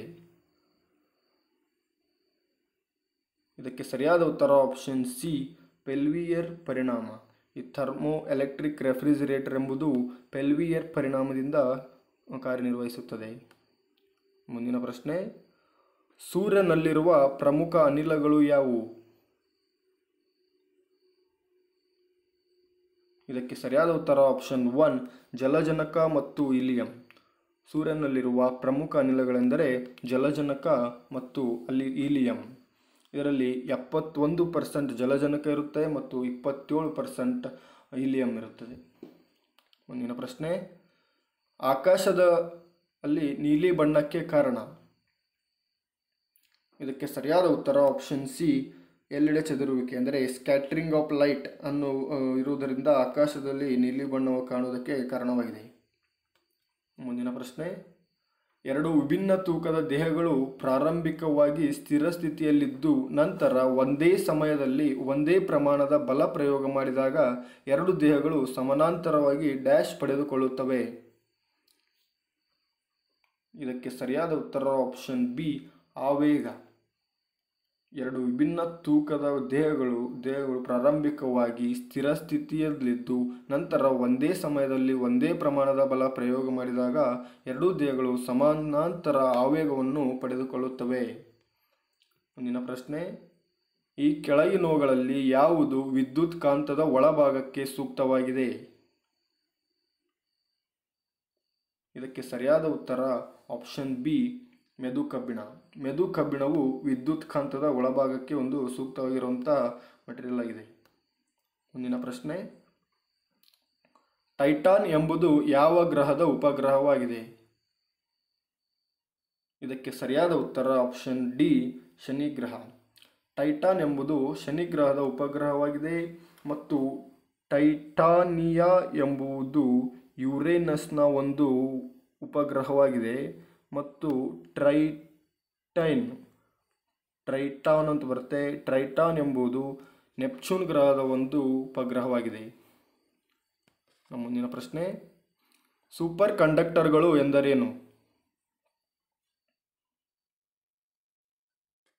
ಇದಕ್ಕೆ ಸರಿಯಾದ ಉತ್ತರ ಆಪ್ಷನ್ ಸಿ ಪೆಲ್ವಿಯರ್ ಪರಿಣಾಮ ಈ ಥರ್ಮೋ ಎಲೆಕ್ಟ್ರಿಕ್ ರೆಫ್ರಿಜಿರೇಟರ್ ಎಂಬುದು ಪೆಲ್ವಿಯರ್ ಪರಿಣಾಮದಿಂದ ಕಾರ್ಯನಿರ್ವಹಿಸುತ್ತದೆ ಮುಂದಿನ ಪ್ರಶ್ನೆ ಸೂರ್ಯನಲ್ಲಿರುವ ಪ್ರಮುಖ ಅನಿಲಗಳು ಯಾವುವು ಇದಕ್ಕೆ ಸರಿಯಾದ ಉತ್ತರ ಆಪ್ಷನ್ ಒನ್ ಜಲಜನಕ ಮತ್ತು ಇಲಿಯಂ ಸೂರ್ಯನಲ್ಲಿರುವ ಪ್ರಮುಖ ಅನಿಲಗಳೆಂದರೆ ಜಲಜನಕ ಮತ್ತು ಅಲ್ಲಿ ಈಲಿಯಂ ಇದರಲ್ಲಿ ಎಪ್ಪತ್ತೊಂದು ಪರ್ಸೆಂಟ್ ಜಲಜನಕ ಇರುತ್ತೆ ಮತ್ತು ಇಪ್ಪತ್ತೇಳು ಪರ್ಸೆಂಟ್ ಈಲಿಯಂ ಇರುತ್ತದೆ ಮುಂದಿನ ಪ್ರಶ್ನೆ ಆಕಾಶದ ಅಲ್ಲಿ ನೀಲಿ ಬಣ್ಣಕ್ಕೆ ಕಾರಣ ಇದಕ್ಕೆ ಸರಿಯಾದ ಉತ್ತರ ಆಪ್ಷನ್ ಸಿ ಎಲ್ಲೆಡೆ ಚದುರುವಿಕೆ ಅಂದರೆ ಸ್ಕ್ಯಾಟ್ರಿಂಗ್ ಆಫ್ ಲೈಟ್ ಅನ್ನು ಆ, ಇರುವುದರಿಂದ ಆಕಾಶದಲ್ಲಿ ನೀಲಿ ಬಣ್ಣವು ಕಾಣುವುದಕ್ಕೆ ಕಾರಣವಾಗಿದೆ ಮುಂದಿನ ಪ್ರಶ್ನೆ ಎರಡು ವಿಭಿನ್ನ ತೂಕದ ದೇಹಗಳು ಪ್ರಾರಂಭಿಕವಾಗಿ ಸ್ಥಿರ ಸ್ಥಿತಿಯಲ್ಲಿದ್ದು ನಂತರ ಒಂದೇ ಸಮಯದಲ್ಲಿ ಒಂದೇ ಪ್ರಮಾಣದ ಬಲ ಪ್ರಯೋಗ ಮಾಡಿದಾಗ ಎರಡು ದೇಹಗಳು ಸಮಾನಾಂತರವಾಗಿ ಡ್ಯಾಶ್ ಪಡೆದುಕೊಳ್ಳುತ್ತವೆ ಇದಕ್ಕೆ ಸರಿಯಾದ ಉತ್ತರ ಆಪ್ಷನ್ ಬಿ ಆವೇಗ ಎರಡು ವಿಭಿನ್ನ ತೂಕದ ದೇಹಗಳು ದೇಹಗಳು ಪ್ರಾರಂಭಿಕವಾಗಿ ಸ್ಥಿರ ಸ್ಥಿತಿಯಲ್ಲಿದ್ದು ನಂತರ ಒಂದೇ ಸಮಯದಲ್ಲಿ ಒಂದೇ ಪ್ರಮಾಣದ ಬಲ ಪ್ರಯೋಗ ಮಾಡಿದಾಗ ಎರಡೂ ದೇಹಗಳು ಸಮಾನಾಂತರ ಆವೇಗವನ್ನು ಪಡೆದುಕೊಳ್ಳುತ್ತವೆ ಮುಂದಿನ ಪ್ರಶ್ನೆ ಈ ಕೆಳಗಿನವುಗಳಲ್ಲಿ ಯಾವುದು ವಿದ್ಯುತ್ ಕಾಂತದ ಒಳಭಾಗಕ್ಕೆ ಸೂಕ್ತವಾಗಿದೆ ಇದಕ್ಕೆ ಸರಿಯಾದ ಉತ್ತರ ಆಪ್ಷನ್ ಬಿ ಮೆದು ಕಬ್ಬಿಣ ಮೆದು ಕಬ್ಬಿಣವು ವಿದ್ಯುತ್ ಕಾಂತದ ಒಳಭಾಗಕ್ಕೆ ಒಂದು ಸೂಕ್ತವಾಗಿರುವಂಥ ಮಟೀರಿಯಲ್ ಆಗಿದೆ ಮುಂದಿನ ಪ್ರಶ್ನೆ ಟೈಟಾನ್ ಎಂಬುದು ಯಾವ ಗ್ರಹದ ಉಪಗ್ರಹವಾಗಿದೆ ಇದಕ್ಕೆ ಸರಿಯಾದ ಉತ್ತರ ಆಪ್ಷನ್ ಡಿ ಶನಿ ಗ್ರಹ ಟೈಟಾನ್ ಎಂಬುದು ಶನಿ ಗ್ರಹದ ಉಪಗ್ರಹವಾಗಿದೆ ಮತ್ತು ಟೈಟಾನಿಯಾ ಎಂಬುದು ಯುರೇನಸ್ನ ಒಂದು ಉಪಗ್ರಹವಾಗಿದೆ ಮತ್ತು ಟ್ರೈಟೈನ್ ಟ್ರೈಟಾನ್ ಅಂತ ಬರುತ್ತೆ ಟ್ರೈಟಾನ್ ಎಂಬುದು ನೆಪ್ಚೂನ್ ಗ್ರಹದ ಒಂದು ಉಪಗ್ರಹವಾಗಿದೆ ನಮ್ಮ ಮುಂದಿನ ಪ್ರಶ್ನೆ ಸೂಪರ್ ಕಂಡಕ್ಟರ್ಗಳು ಎಂದರೇನು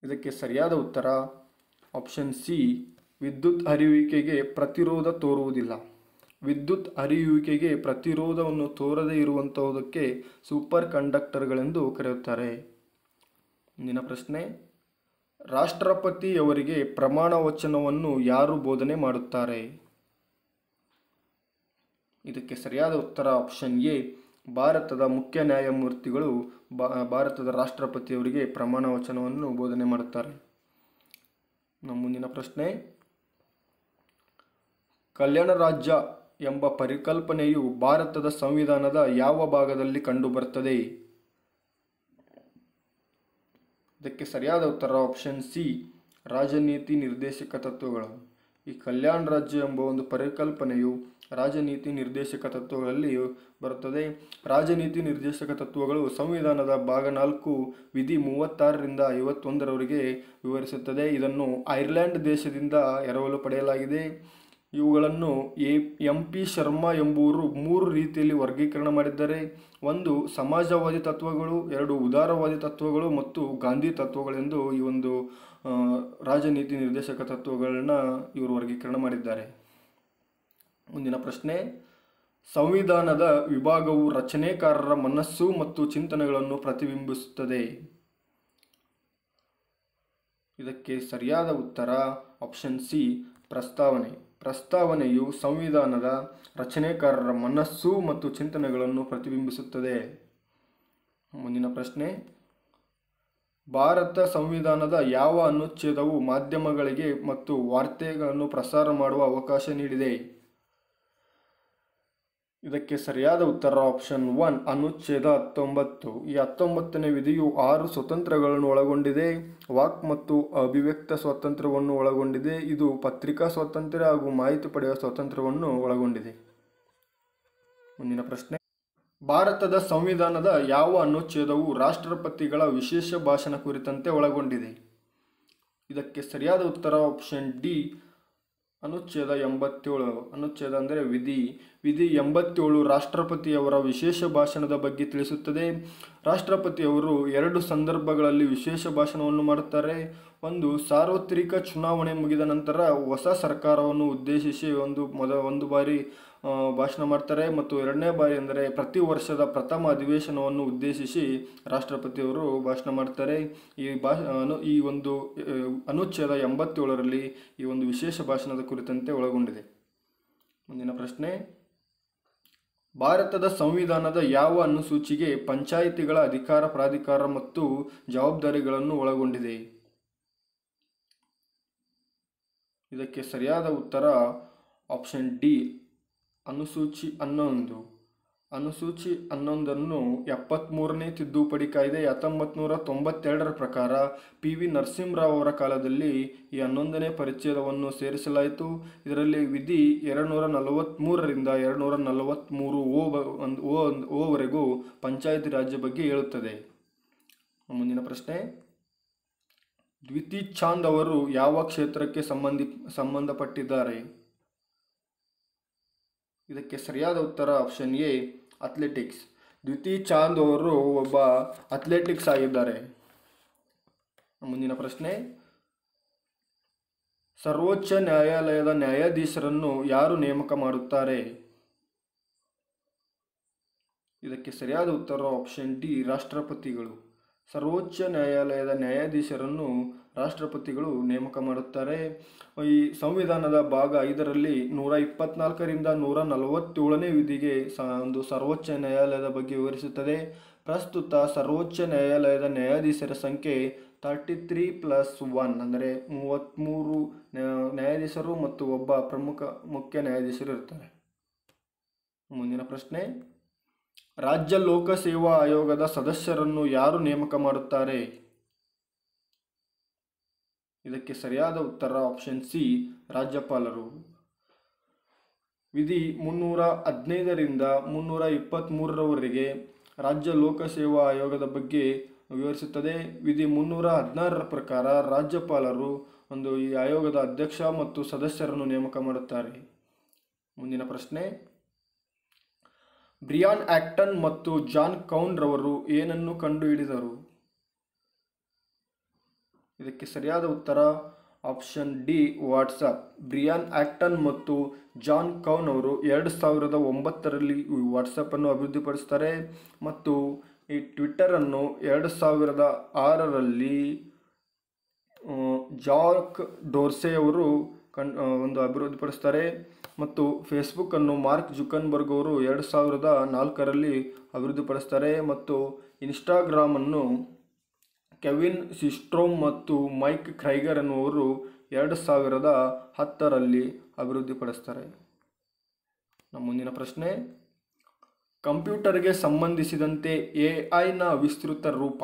ಇದಕ್ಕೆ ಸರಿಯಾದ ಉತ್ತರ ಆಪ್ಷನ್ ಸಿ ವಿದ್ಯುತ್ ಹರಿಯುವಿಕೆಗೆ ಪ್ರತಿರೋಧ ತೋರುವುದಿಲ್ಲ ವಿದ್ಯುತ್ ಹರಿಯುವಿಕೆಗೆ ಪ್ರತಿರೋಧವನ್ನು ತೋರದೇ ಇರುವಂತಹುದಕ್ಕೆ ಸೂಪರ್ ಕಂಡಕ್ಟರ್ಗಳೆಂದು ಕರೆಯುತ್ತಾರೆ ಮುಂದಿನ ಪ್ರಶ್ನೆ ರಾಷ್ಟ್ರಪತಿಯವರಿಗೆ ಪ್ರಮಾಣ ವಚನವನ್ನು ಯಾರು ಬೋಧನೆ ಮಾಡುತ್ತಾರೆ ಇದಕ್ಕೆ ಸರಿಯಾದ ಉತ್ತರ ಆಪ್ಷನ್ ಎ ಭಾರತದ ಮುಖ್ಯ ನ್ಯಾಯಮೂರ್ತಿಗಳು ಬಾ ಭಾರತದ ರಾಷ್ಟ್ರಪತಿಯವರಿಗೆ ಪ್ರಮಾಣ ವಚನವನ್ನು ಬೋಧನೆ ಮಾಡುತ್ತಾರೆ ನಮ್ಮ ಮುಂದಿನ ಪ್ರಶ್ನೆ ಕಲ್ಯಾಣ ರಾಜ್ಯ ಎಂಬ ಪರಿಕಲ್ಪನೆಯು ಭಾರತದ ಸಂವಿಧಾನದ ಯಾವ ಭಾಗದಲ್ಲಿ ಕಂಡುಬರುತ್ತದೆ ಇದಕ್ಕೆ ಸರಿಯಾದ ಉತ್ತರ ಆಪ್ಷನ್ ಸಿ ರಾಜನೀತಿ ನಿರ್ದೇಶಕ ತತ್ವಗಳು ಈ ಕಲ್ಯಾಣ ರಾಜ್ಯ ಎಂಬ ಒಂದು ಪರಿಕಲ್ಪನೆಯು ರಾಜನೀತಿ ನಿರ್ದೇಶಕ ತತ್ವಗಳಲ್ಲಿ ಬರುತ್ತದೆ ರಾಜನೀತಿ ನಿರ್ದೇಶಕ ತತ್ವಗಳು ಸಂವಿಧಾನದ ಭಾಗ ನಾಲ್ಕು ವಿಧಿ ಮೂವತ್ತಾರರಿಂದ ಐವತ್ತೊಂದರವರೆಗೆ ವಿವರಿಸುತ್ತದೆ ಇದನ್ನು ಐರ್ಲೆಂಡ್ ದೇಶದಿಂದ ಎರವಲು ಪಡೆಯಲಾಗಿದೆ ಇವುಗಳನ್ನು ಎ ಎಂ ಪಿ ಶರ್ಮಾ ಎಂಬುವರು ಮೂರು ರೀತಿಯಲ್ಲಿ ವರ್ಗೀಕರಣ ಮಾಡಿದ್ದಾರೆ ಒಂದು ಸಮಾಜವಾದಿ ತತ್ವಗಳು ಎರಡು ಉದಾರವಾದಿ ತತ್ವಗಳು ಮತ್ತು ಗಾಂಧಿ ತತ್ವಗಳೆಂದು ಈ ಒಂದು ಆ, ರಾಜನೀತಿ ನಿರ್ದೇಶಕ ತತ್ವಗಳನ್ನ ಇವರು ವರ್ಗೀಕರಣ ಮಾಡಿದ್ದಾರೆ ಮುಂದಿನ ಪ್ರಶ್ನೆ ಸಂವಿಧಾನದ ವಿಭಾಗವು ರಚನೆಕಾರರ ಮನಸ್ಸು ಮತ್ತು ಚಿಂತನೆಗಳನ್ನು ಪ್ರತಿಬಿಂಬಿಸುತ್ತದೆ ಇದಕ್ಕೆ ಸರಿಯಾದ ಉತ್ತರ ಆಪ್ಷನ್ ಸಿ ಪ್ರಸ್ತಾವನೆ ಪ್ರಸ್ತಾವನೆಯು ಸಂವಿಧಾನದ ರಚನೆಕಾರರ ಮನಸ್ಸು ಮತ್ತು ಚಿಂತನೆಗಳನ್ನು ಪ್ರತಿಬಿಂಬಿಸುತ್ತದೆ ಮುಂದಿನ ಪ್ರಶ್ನೆ ಭಾರತ ಸಂವಿಧಾನದ ಯಾವ ಅನುಚ್ಛೇದವು ಮಾಧ್ಯಮಗಳಿಗೆ ಮತ್ತು ವಾರ್ತೆಗಳನ್ನು ಪ್ರಸಾರ ಮಾಡುವ ಅವಕಾಶ ನೀಡಿದೆ ಇದಕ್ಕೆ ಸರಿಯಾದ ಉತ್ತರ ಆಪ್ಷನ್ ಒನ್ ಅನುಚ್ಛೇದ ಹತ್ತೊಂಬತ್ತು ಈ ಹತ್ತೊಂಬತ್ತನೇ ವಿಧಿಯು ಆರು ಸ್ವತಂತ್ರಗಳನ್ನು ಒಳಗೊಂಡಿದೆ ವಾಕ್ ಮತ್ತು ಅಭಿವ್ಯಕ್ತ ಸ್ವಾತಂತ್ರ್ಯವನ್ನು ಒಳಗೊಂಡಿದೆ ಇದು ಪತ್ರಿಕಾ ಸ್ವಾತಂತ್ರ್ಯ ಹಾಗೂ ಮಾಹಿತಿ ಪಡೆಯುವ ಸ್ವಾತಂತ್ರ್ಯವನ್ನು ಒಳಗೊಂಡಿದೆ ಮುಂದಿನ ಪ್ರಶ್ನೆ ಭಾರತದ ಸಂವಿಧಾನದ ಯಾವ ಅನುಚ್ಛೇದವು ರಾಷ್ಟ್ರಪತಿಗಳ ವಿಶೇಷ ಭಾಷಣ ಕುರಿತಂತೆ ಒಳಗೊಂಡಿದೆ ಇದಕ್ಕೆ ಸರಿಯಾದ ಉತ್ತರ ಆಪ್ಷನ್ ಡಿ ಅನುಚ್ಛೇದ ಎಂಬತ್ತೇಳು ಅನುಚ್ಛೇದ ಅಂದರೆ ವಿಧಿ ವಿಧಿ ಎಂಬತ್ತೇಳು ರಾಷ್ಟ್ರಪತಿಯವರ ವಿಶೇಷ ಭಾಷಣದ ಬಗ್ಗೆ ತಿಳಿಸುತ್ತದೆ ರಾಷ್ಟ್ರಪತಿಯವರು ಎರಡು ಸಂದರ್ಭಗಳಲ್ಲಿ ವಿಶೇಷ ಭಾಷಣವನ್ನು ಮಾಡುತ್ತಾರೆ ಒಂದು ಸಾರ್ವತ್ರಿಕ ಚುನಾವಣೆ ಮುಗಿದ ನಂತರ ಹೊಸ ಸರ್ಕಾರವನ್ನು ಉದ್ದೇಶಿಸಿ ಒಂದು ಮೊದ ಒಂದು ಬಾರಿ ಆ, ಭಾಷಣ ಮಾಡ್ತಾರೆ ಮತ್ತು ಎರಡನೇ ಬಾರಿ ಅಂದರೆ ಪ್ರತಿ ವರ್ಷದ ಪ್ರಥಮ ಅಧಿವೇಶನವನ್ನು ಉದ್ದೇಶಿಸಿ ರಾಷ್ಟ್ರಪತಿಯವರು ಭಾಷಣ ಮಾಡ್ತಾರೆ ಈ ಭಾಷ ಅನು ಈ ಒಂದು ಆ, ಅನುಚ್ಛೇದ ಎಂಬತ್ತೇಳರಲ್ಲಿ ಈ ಒಂದು ವಿಶೇಷ ಭಾಷಣದ ಕುರಿತಂತೆ ಒಳಗೊಂಡಿದೆ ಮುಂದಿನ ಪ್ರಶ್ನೆ ಭಾರತದ ಸಂವಿಧಾನದ ಯಾವ ಅನುಸೂಚಿಗೆ ಪಂಚಾಯಿತಿಗಳ ಅಧಿಕಾರ ಪ್ರಾಧಿಕಾರ ಮತ್ತು ಜವಾಬ್ದಾರಿಗಳನ್ನು ಒಳಗೊಂಡಿದೆ ಇದಕ್ಕೆ ಸರಿಯಾದ ಉತ್ತರ ಆಪ್ಷನ್ ಡಿ ಅನುಸೂಚಿ ಹನ್ನೊಂದು ಅನುಸೂಚಿ ಹನ್ನೊಂದನ್ನು ಎಪ್ಪತ್ತ್ಮೂರನೇ ತಿದ್ದುಪಡಿ ಕಾಯ್ದೆ ಹತ್ತೊಂಬತ್ತು ನೂರ ತೊಂಬತ್ತೆರಡರ ಪ್ರಕಾರ ಪಿ ವಿ ನರಸಿಂಹರಾವ್ ಅವರ ಕಾಲದಲ್ಲಿ ಈ ಹನ್ನೊಂದನೇ ಪರಿಚ್ಛೇದವನ್ನು ಸೇರಿಸಲಾಯಿತು ಇದರಲ್ಲಿ ವಿಧಿ ಎರಡು ನೂರ ನಲವತ್ತ್ಮೂರರಿಂದ ಎರಡು ನೂರ ನಲವತ್ತ್ಮೂರು ಓ ಬ ಒಂದು ಓ ಓವರೆಗೂ ಪಂಚಾಯತಿ ರಾಜ್ಯ ಬಗ್ಗೆ ಹೇಳುತ್ತದೆ ಮುಂದಿನ ಪ್ರಶ್ನೆ ದ್ವಿತಿ ಚಾಂದ್ ಅವರು ಯಾವ ಕ್ಷೇತ್ರಕ್ಕೆ ಸಂಬಂಧಿ ಸಂಬಂಧಪಟ್ಟಿದ್ದಾರೆ ಇದಕ್ಕೆ ಸರಿಯಾದ ಉತ್ತರ option A athletics Dutee Chand ಅವರು ಒಬ್ಬ ಅಥ್ಲೆಟಿಕ್ಸ್ ಆಗಿದ್ದಾರೆ ಮುಂದಿನ ಪ್ರಶ್ನೆ ಸರ್ವೋಚ್ಚ ನ್ಯಾಯಾಲಯದ ನ್ಯಾಯಾಧೀಶರನ್ನು ಯಾರು ನೇಮಕ ಮಾಡುತ್ತಾರೆ ಇದಕ್ಕೆ ಸರಿಯಾದ ಉತ್ತರ ಆಪ್ಷನ್ ಡಿ ರಾಷ್ಟ್ರಪತಿಗಳು ಸರ್ವೋಚ್ಚ ನ್ಯಾಯಾಲಯದ ನ್ಯಾಯಾಧೀಶರನ್ನು ರಾಷ್ಟ್ರಪತಿಗಳು ನೇಮಕ ಮಾಡುತ್ತಾರೆ ಈ ಸಂವಿಧಾನದ ಭಾಗ ಐದರಲ್ಲಿ ನೂರ ಇಪ್ಪತ್ನಾಲ್ಕರಿಂದ ನೂರ ನಲವತ್ತೇಳನೇ ವಿಧಿಗೆ ಸ ಒಂದು ಸರ್ವೋಚ್ಚ ನ್ಯಾಯಾಲಯದ ಬಗ್ಗೆ ವಿವರಿಸುತ್ತದೆ ಪ್ರಸ್ತುತ ಸರ್ವೋಚ್ಚ ನ್ಯಾಯಾಲಯದ ನ್ಯಾಯಾಧೀಶರ ಸಂಖ್ಯೆ ತರ್ಟಿ ತ್ರೀ ಪ್ಲಸ್ ಒನ್ ಅಂದರೆ ಮೂವತ್ತ್ಮೂರು ನ್ಯಾ- ನ್ಯಾಯಾಧೀಶರು ಮತ್ತು ಒಬ್ಬ ಪ್ರಮುಖ ಮುಖ್ಯ ನ್ಯಾಯಾಧೀಶರು ಇರ್ತಾರೆ ಮುಂದಿನ ಪ್ರಶ್ನೆ ರಾಜ್ಯ ಲೋಕಸೇವಾ ಆಯೋಗದ ಸದಸ್ಯರನ್ನು ಯಾರು ನೇಮಕ ಮಾಡುತ್ತಾರೆ ಇದಕ್ಕೆ ಸರಿಯಾದ ಉತ್ತರ ಆಪ್ಷನ್ ಸಿ ರಾಜ್ಯಪಾಲರು ವಿಧಿ ಮುನ್ನೂರ ಹದಿನೈದರಿಂದ ಮುನ್ನೂರ ಇಪ್ಪತ್ತ್ಮೂರರವರೆಗೆ ರಾಜ್ಯ ಲೋಕಸೇವಾ ಆಯೋಗದ ಬಗ್ಗೆ ವಿವರಿಸುತ್ತದೆ ವಿಧಿ ಮುನ್ನೂರ ಹದಿನಾರರ ಪ್ರಕಾರ ರಾಜ್ಯಪಾಲರು ಒಂದು ಈ ಆಯೋಗದ ಅಧ್ಯಕ್ಷ ಮತ್ತು ಸದಸ್ಯರನ್ನು ನೇಮಕ ಮಾಡುತ್ತಾರೆ ಮುಂದಿನ ಪ್ರಶ್ನೆ ಬ್ರಿಯಾನ್ ಆಕ್ಟನ್ ಮತ್ತು ಜಾನ್ ಕೌನ್ ರವರು ಏನನ್ನು ಕಂಡುಹಿಡಿದರು ಇದಕ್ಕೆ ಸರಿಯಾದ ಉತ್ತರ option D WhatsApp Brian Acton ಮತ್ತು ಜಾನ್ ಕೌನ್ ಅವರು ಎರಡು ಸಾವಿರದ ಒಂಬತ್ತರಲ್ಲಿ ಈ ವಾಟ್ಸಪ್ಪನ್ನು ಅಭಿವೃದ್ಧಿಪಡಿಸ್ತಾರೆ ಮತ್ತು ಈ ಟ್ವಿಟ್ಟರನ್ನು ಎರಡು ಸಾವಿರದ ಆರರಲ್ಲಿ ಆ, ಜಾಕ್ ಡೋರ್ಸೆ ಅವರು ಕಣ್ ಆ, ಒಂದು ಅಭಿವೃದ್ಧಿಪಡಿಸ್ತಾರೆ ಮತ್ತು ಫೇಸ್ಬುಕ್ಕನ್ನು ಮಾರ್ಕ್ ಜುಕನ್ಬರ್ಗ್ ಅವರು ಎರಡು ಸಾವಿರದ ನಾಲ್ಕರಲ್ಲಿ ಅಭಿವೃದ್ಧಿಪಡಿಸ್ತಾರೆ ಮತ್ತು ಇನ್ಸ್ಟಾಗ್ರಾಮನ್ನು ಕೆವಿನ್ ಸಿಸ್ಟ್ರೋಮ್ ಮತ್ತು ಮೈಕ್ ಕ್ರೈಗರ್ ಎನ್ನುವರು ಎರಡು ಸಾವಿರದ ಹತ್ತರಲ್ಲಿ ಅಭಿವೃದ್ಧಿಪಡಿಸ್ತಾರೆ ನಮ್ಮ ಮುಂದಿನ ಪ್ರಶ್ನೆ ಕಂಪ್ಯೂಟರ್ಗೆ ಸಂಬಂಧಿಸಿದಂತೆ ಎ ಐನ ವಿಸ್ತೃತ ರೂಪ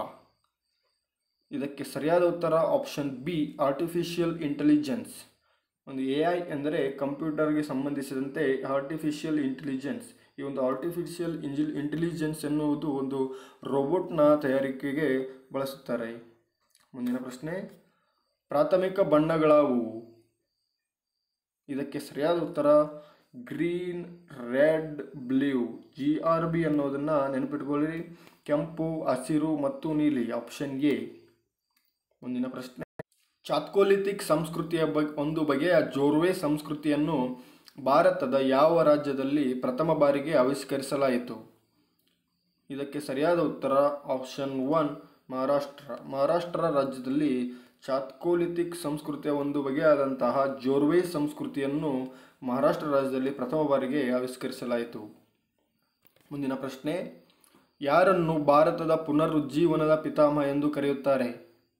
ಇದಕ್ಕೆ ಸರಿಯಾದ ಉತ್ತರ ಆಪ್ಷನ್ ಬಿ ಆರ್ಟಿಫಿಷಿಯಲ್ ಇಂಟೆಲಿಜೆನ್ಸ್ ಒಂದು ಎ ಐ ಎಂದರೆ ಕಂಪ್ಯೂಟರ್ಗೆ ಸಂಬಂಧಿಸಿದಂತೆ ಆರ್ಟಿಫಿಷಿಯಲ್ ಇಂಟೆಲಿಜೆನ್ಸ್ ಈ ಒಂದು ಆರ್ಟಿಫಿಷಿಯಲ್ ಇಂಜಿ ಇಂಟೆಲಿಜೆನ್ಸ್ ಎನ್ನುವುದು ಒಂದು ರೋಬೋಟ್ನ ತಯಾರಿಕೆಗೆ ಬಳಸುತ್ತಾರೆ ಮುಂದಿನ ಪ್ರಶ್ನೆ ಪ್ರಾಥಮಿಕ ಬಣ್ಣಗಳಾವುವು ಇದಕ್ಕೆ ಸರಿಯಾದ ಉತ್ತರ green red blue G R B ಅನ್ನೋದನ್ನು ನೆನಪಿಟ್ಕೊಳ್ಳಿ ಕೆಂಪು ಹಸಿರು ಮತ್ತು ನೀಲಿ ಆಪ್ಷನ್ ಎ ಮುಂದಿನ ಪ್ರಶ್ನೆ ಚಾತ್ಕೋಲಿಥಿಕ್ ಸಂಸ್ಕೃತಿಯ ಬಗ್ ಒಂದು ಬಗೆಯ ಜೋರ್ವೆ ಸಂಸ್ಕೃತಿಯನ್ನು ಭಾರತದ ಯಾವ ರಾಜ್ಯದಲ್ಲಿ ಪ್ರಥಮ ಬಾರಿಗೆ ಆವಿಷ್ಕರಿಸಲಾಯಿತು ಇದಕ್ಕೆ ಸರಿಯಾದ ಉತ್ತರ ಆಪ್ಷನ್ ಒನ್ ಮಹಾರಾಷ್ಟ್ರ ಮಹಾರಾಷ್ಟ್ರ ರಾಜ್ಯದಲ್ಲಿ ಚಾತ್ಕೋಲಿಥಿಕ್ ಸಂಸ್ಕೃತಿಯ ಒಂದು ಬಗೆಯಾದಂತಹ ಜೋರ್ವೆ ಸಂಸ್ಕೃತಿಯನ್ನು ಮಹಾರಾಷ್ಟ್ರ ರಾಜ್ಯದಲ್ಲಿ ಪ್ರಥಮ ಬಾರಿಗೆ ಆವಿಷ್ಕರಿಸಲಾಯಿತು ಮುಂದಿನ ಪ್ರಶ್ನೆ ಯಾರನ್ನು ಭಾರತದ ಪುನರುಜ್ಜೀವನದ ಪಿತಾಮಹ ಎಂದು ಕರೆಯುತ್ತಾರೆ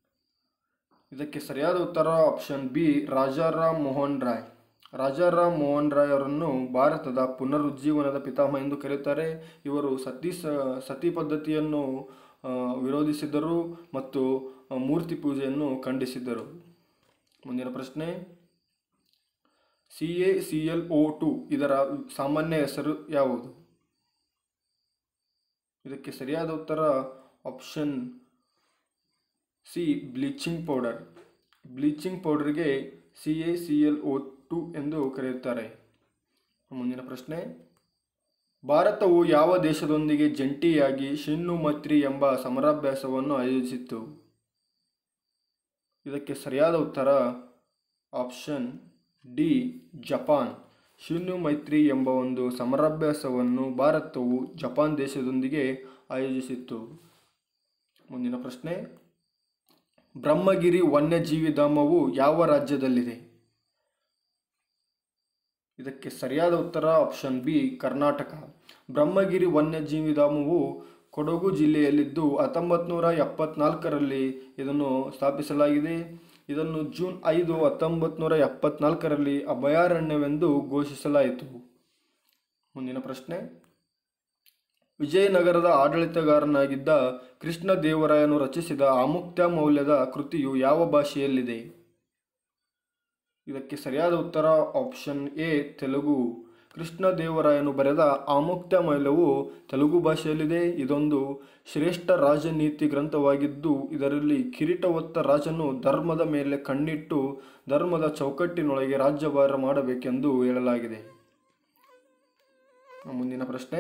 ಇದಕ್ಕೆ ಸರಿಯಾದ ಉತ್ತರ ಆಪ್ಷನ್ ಬಿ ರಾಜಾರಾಮ್ ಮೋಹನ್ ರಾಯ್ ರಾಜಾರಾಮ್ ಮೋಹನ್ ರಾಯ್ ಅವರನ್ನು ಭಾರತದ ಪುನರುಜ್ಜೀವನದ ಪಿತಾಮಹ ಎಂದು ಕರೆಯುತ್ತಾರೆ ಇವರು ಸತಿ ಸ ಸತಿ ಪದ್ಧತಿಯನ್ನು ಆ, ವಿರೋಧಿಸಿದ್ದರು ಮತ್ತು ಆ, ಮೂರ್ತಿ ಪೂಜೆಯನ್ನು ಖಂಡಿಸಿದ್ದರು ಮುಂದಿನ ಪ್ರಶ್ನೆ C A C L O two ಇದರ ಸಾಮಾನ್ಯ ಹೆಸರು ಯಾವುದು ಇದಕ್ಕೆ ಸರಿಯಾದ ಉತ್ತರ option C bleaching powder bleaching ಪೌಡರ್ಗೆ C A C L O two ಎಂದು ಕರೆಯುತ್ತಾರೆ ಮುಂದಿನ ಪ್ರಶ್ನೆ ಭಾರತವು ಯಾವ ದೇಶದೊಂದಿಗೆ ಜಂಟಿಯಾಗಿ ಶಿನ್ನು ಮೈತ್ರಿ ಎಂಬ ಸಮರಾಭ್ಯಾಸವನ್ನು ಆಯೋಜಿಸಿತ್ತು ಇದಕ್ಕೆ ಸರಿಯಾದ ಉತ್ತರ ಆಪ್ಷನ್ ಡಿ ಜಪಾನ್ ಶಿನ್ನು ಮೈತ್ರಿ ಎಂಬ ಒಂದು ಸಮರಾಭ್ಯಾಸವನ್ನು ಭಾರತವು ಜಪಾನ್ ದೇಶದೊಂದಿಗೆ ಆಯೋಜಿಸಿತ್ತು ಮುಂದಿನ ಪ್ರಶ್ನೆ ಬ್ರಹ್ಮಗಿರಿ ವನ್ಯಜೀವಿ ಧಾಮವು ಯಾವ ರಾಜ್ಯದಲ್ಲಿದೆ ಇದಕ್ಕೆ ಸರಿಯಾದ ಉತ್ತರ ಆಪ್ಷನ್ ಬಿ ಕರ್ನಾಟಕ ಬ್ರಹ್ಮಗಿರಿ ವನ್ಯಜೀವಿ ಧಾಮವು ಕೊಡಗು ಜಿಲ್ಲೆಯಲ್ಲಿದ್ದು ಹತ್ತೊಂಬತ್ತು ನೂರ ಎಪ್ಪತ್ನಾಲ್ಕರಲ್ಲಿ ಇದನ್ನು ಸ್ಥಾಪಿಸಲಾಗಿದೆ ಇದನ್ನು ಜೂನ್ ಐದು ಹತ್ತೊಂಬತ್ತು ನೂರ ಎಪ್ಪತ್ನಾಲ್ಕರಲ್ಲಿ ಅಭಯಾರಣ್ಯವೆಂದು ಘೋಷಿಸಲಾಯಿತು ಮುಂದಿನ ಪ್ರಶ್ನೆ ವಿಜಯನಗರದ ಆಡಳಿತಗಾರನಾಗಿದ್ದ ಕೃಷ್ಣದೇವರಾಯನು ರಚಿಸಿದ ಆಮುಕ್ತ ಮೌಲ್ಯದ ಕೃತಿಯು ಯಾವ ಭಾಷೆಯಲ್ಲಿದೆ ಇದಕ್ಕೆ ಸರಿಯಾದ ಉತ್ತರ ಆಪ್ಷನ್ ಎ ತೆಲುಗು ಕೃಷ್ಣದೇವರಾಯನು ಬರೆದ ಆಮುಕ್ತ ಮೌಲ್ಯವು ತೆಲುಗು ಭಾಷೆಯಲ್ಲಿದೆ ಇದೊಂದು ಶ್ರೇಷ್ಠ ರಾಜನೀತಿ ಗ್ರಂಥವಾಗಿದ್ದು ಇದರಲ್ಲಿ ಕಿರೀಟ ಹೊತ್ತ ರಾಜನು ಧರ್ಮದ ಮೇಲೆ ಕಣ್ಣಿಟ್ಟು ಧರ್ಮದ ಚೌಕಟ್ಟಿನೊಳಗೆ ರಾಜ್ಯಭಾರ ಮಾಡಬೇಕೆಂದು ಹೇಳಲಾಗಿದೆ ಮುಂದಿನ ಪ್ರಶ್ನೆ